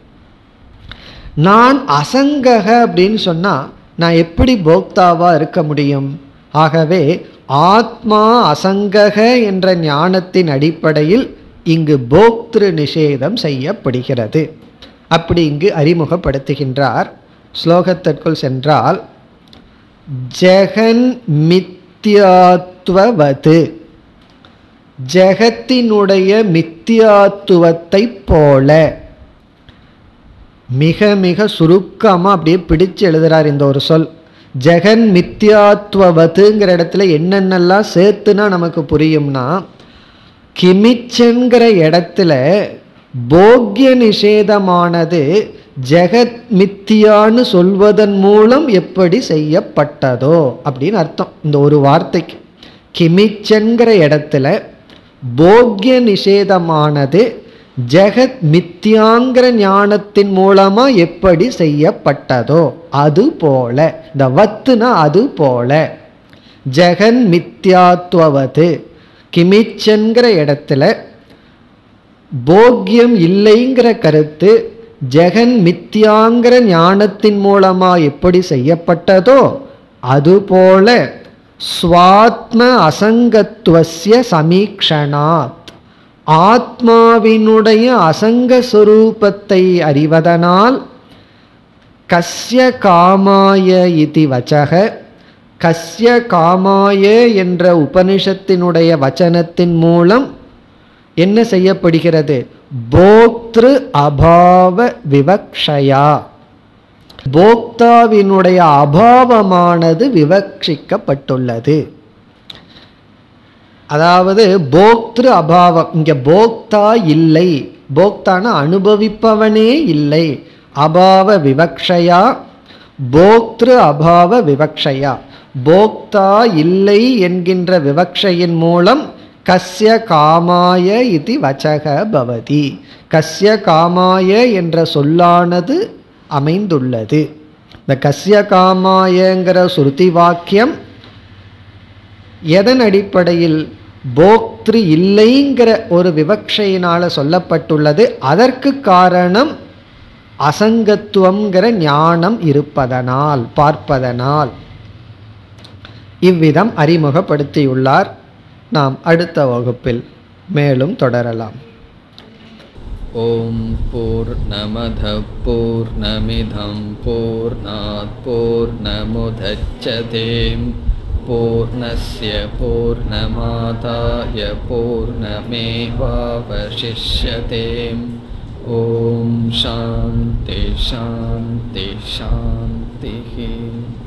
நான் அசங்கக அப்படின்னு சொன்னால் நான் எப்படி போக்தாவா இருக்க முடியும் ஆகவே ஆத்மா அசங்கக என்ற ஞானத்தின் அடிப்படையில் இங்கு போக்திரு நிஷேதம் செய்யப்படுகிறது அப்படி இங்கு அறிமுகப்படுத்துகின்றார் ஸ்லோகத்திற்குள் சென்றால் ஜெகன் மித்யாத்வது ஜெகத்தினுடைய மித்தியாத்துவத்தை போல மிக மிக சுருக்கமாக அப்படியே பிடிச்சு எழுதுறார் இந்த ஒரு சொல் ஜெகன் மித்யாத்வவதுங்கிற இடத்துல என்னென்னலாம் சேர்த்துனா நமக்கு புரியும்னா கிமிச்சன்கிற இடத்துல போக்ய நிஷேதமானது ஜெகத் மித்தியான்னு சொல்வதன் மூலம் எப்படி செய்யப்பட்டதோ அப்படின்னு அர்த்தம் இந்த ஒரு வார்த்தைக்கு கிமிச்சன்கிற இடத்துல போக்ய நிஷேதமானது ஜெகத் மித்தியாங்கிற ஞானத்தின் மூலமா எப்படி செய்யப்பட்டதோ அது போல இந்த வத்துனா அது போல ஜெகன் மித்யாத்வது கிமிச்சன்கிற இடத்துல போக்கியம் இல்லைங்கிற கருத்து ஜெகன் மித்யாங்கிற ஞானத்தின் மூலமா எப்படி செய்யப்பட்டதோ அதுபோல ஸ்வாத்ம அசங்கத்துவசிய சமீக்ஷணாத் ஆத்மாவினுடைய அசங்க சொரூபத்தை அறிவதனால் கஸ்ய காமாய இதி வச்சக கஸ்ய காமாய என்ற உபனிஷத்தினுடைய வச்சனத்தின் மூலம் என்ன செய்யப்படுகிறது போக்திரு அபாவ விவக்ஷயா போக்தாவினுடைய அபாவமானது விவக்ஷிக்கப்பட்டுள்ளது அதாவது போக்திரு அபாவம் இங்க போக்தா இல்லை போக்தான அனுபவிப்பவனே இல்லை அபாவ விவக்ஷயா போக்திரு அபாவ விவக்ஷயா போக்தா இல்லை என்கின்ற விவக்ஷையின் மூலம் கஸ்ய காமாய இது வச்சக பவதி கஸ்ய காமாய என்ற சொல்லானது அமைந்துள்ளது இந்த கஸ்ய காமாயங்கிற சுருதி வாக்கியம் எதன் அடிப்படையில் போக்திரு இல்லைங்கிற ஒரு விவக்ஷையினால சொல்லப்பட்டுள்ளது அதற்கு காரணம் அசங்கத்துவங்கிற ஞானம் இருப்பதனால் பார்ப்பதனால் இவ்விதம் அறிமுகப்படுத்தியுள்ளார் நாம் அடுத்த வகுப்பில் மேலும் தொடரலாம் ॐ पूर्णमधः पूर्णमिधं पूर्णात् पूर्णमुदच्छते पूर्णस्य पूर्णमादाय पूर्णमेवावशिष्यते ॐ शान्ति शान्ति शान्तिः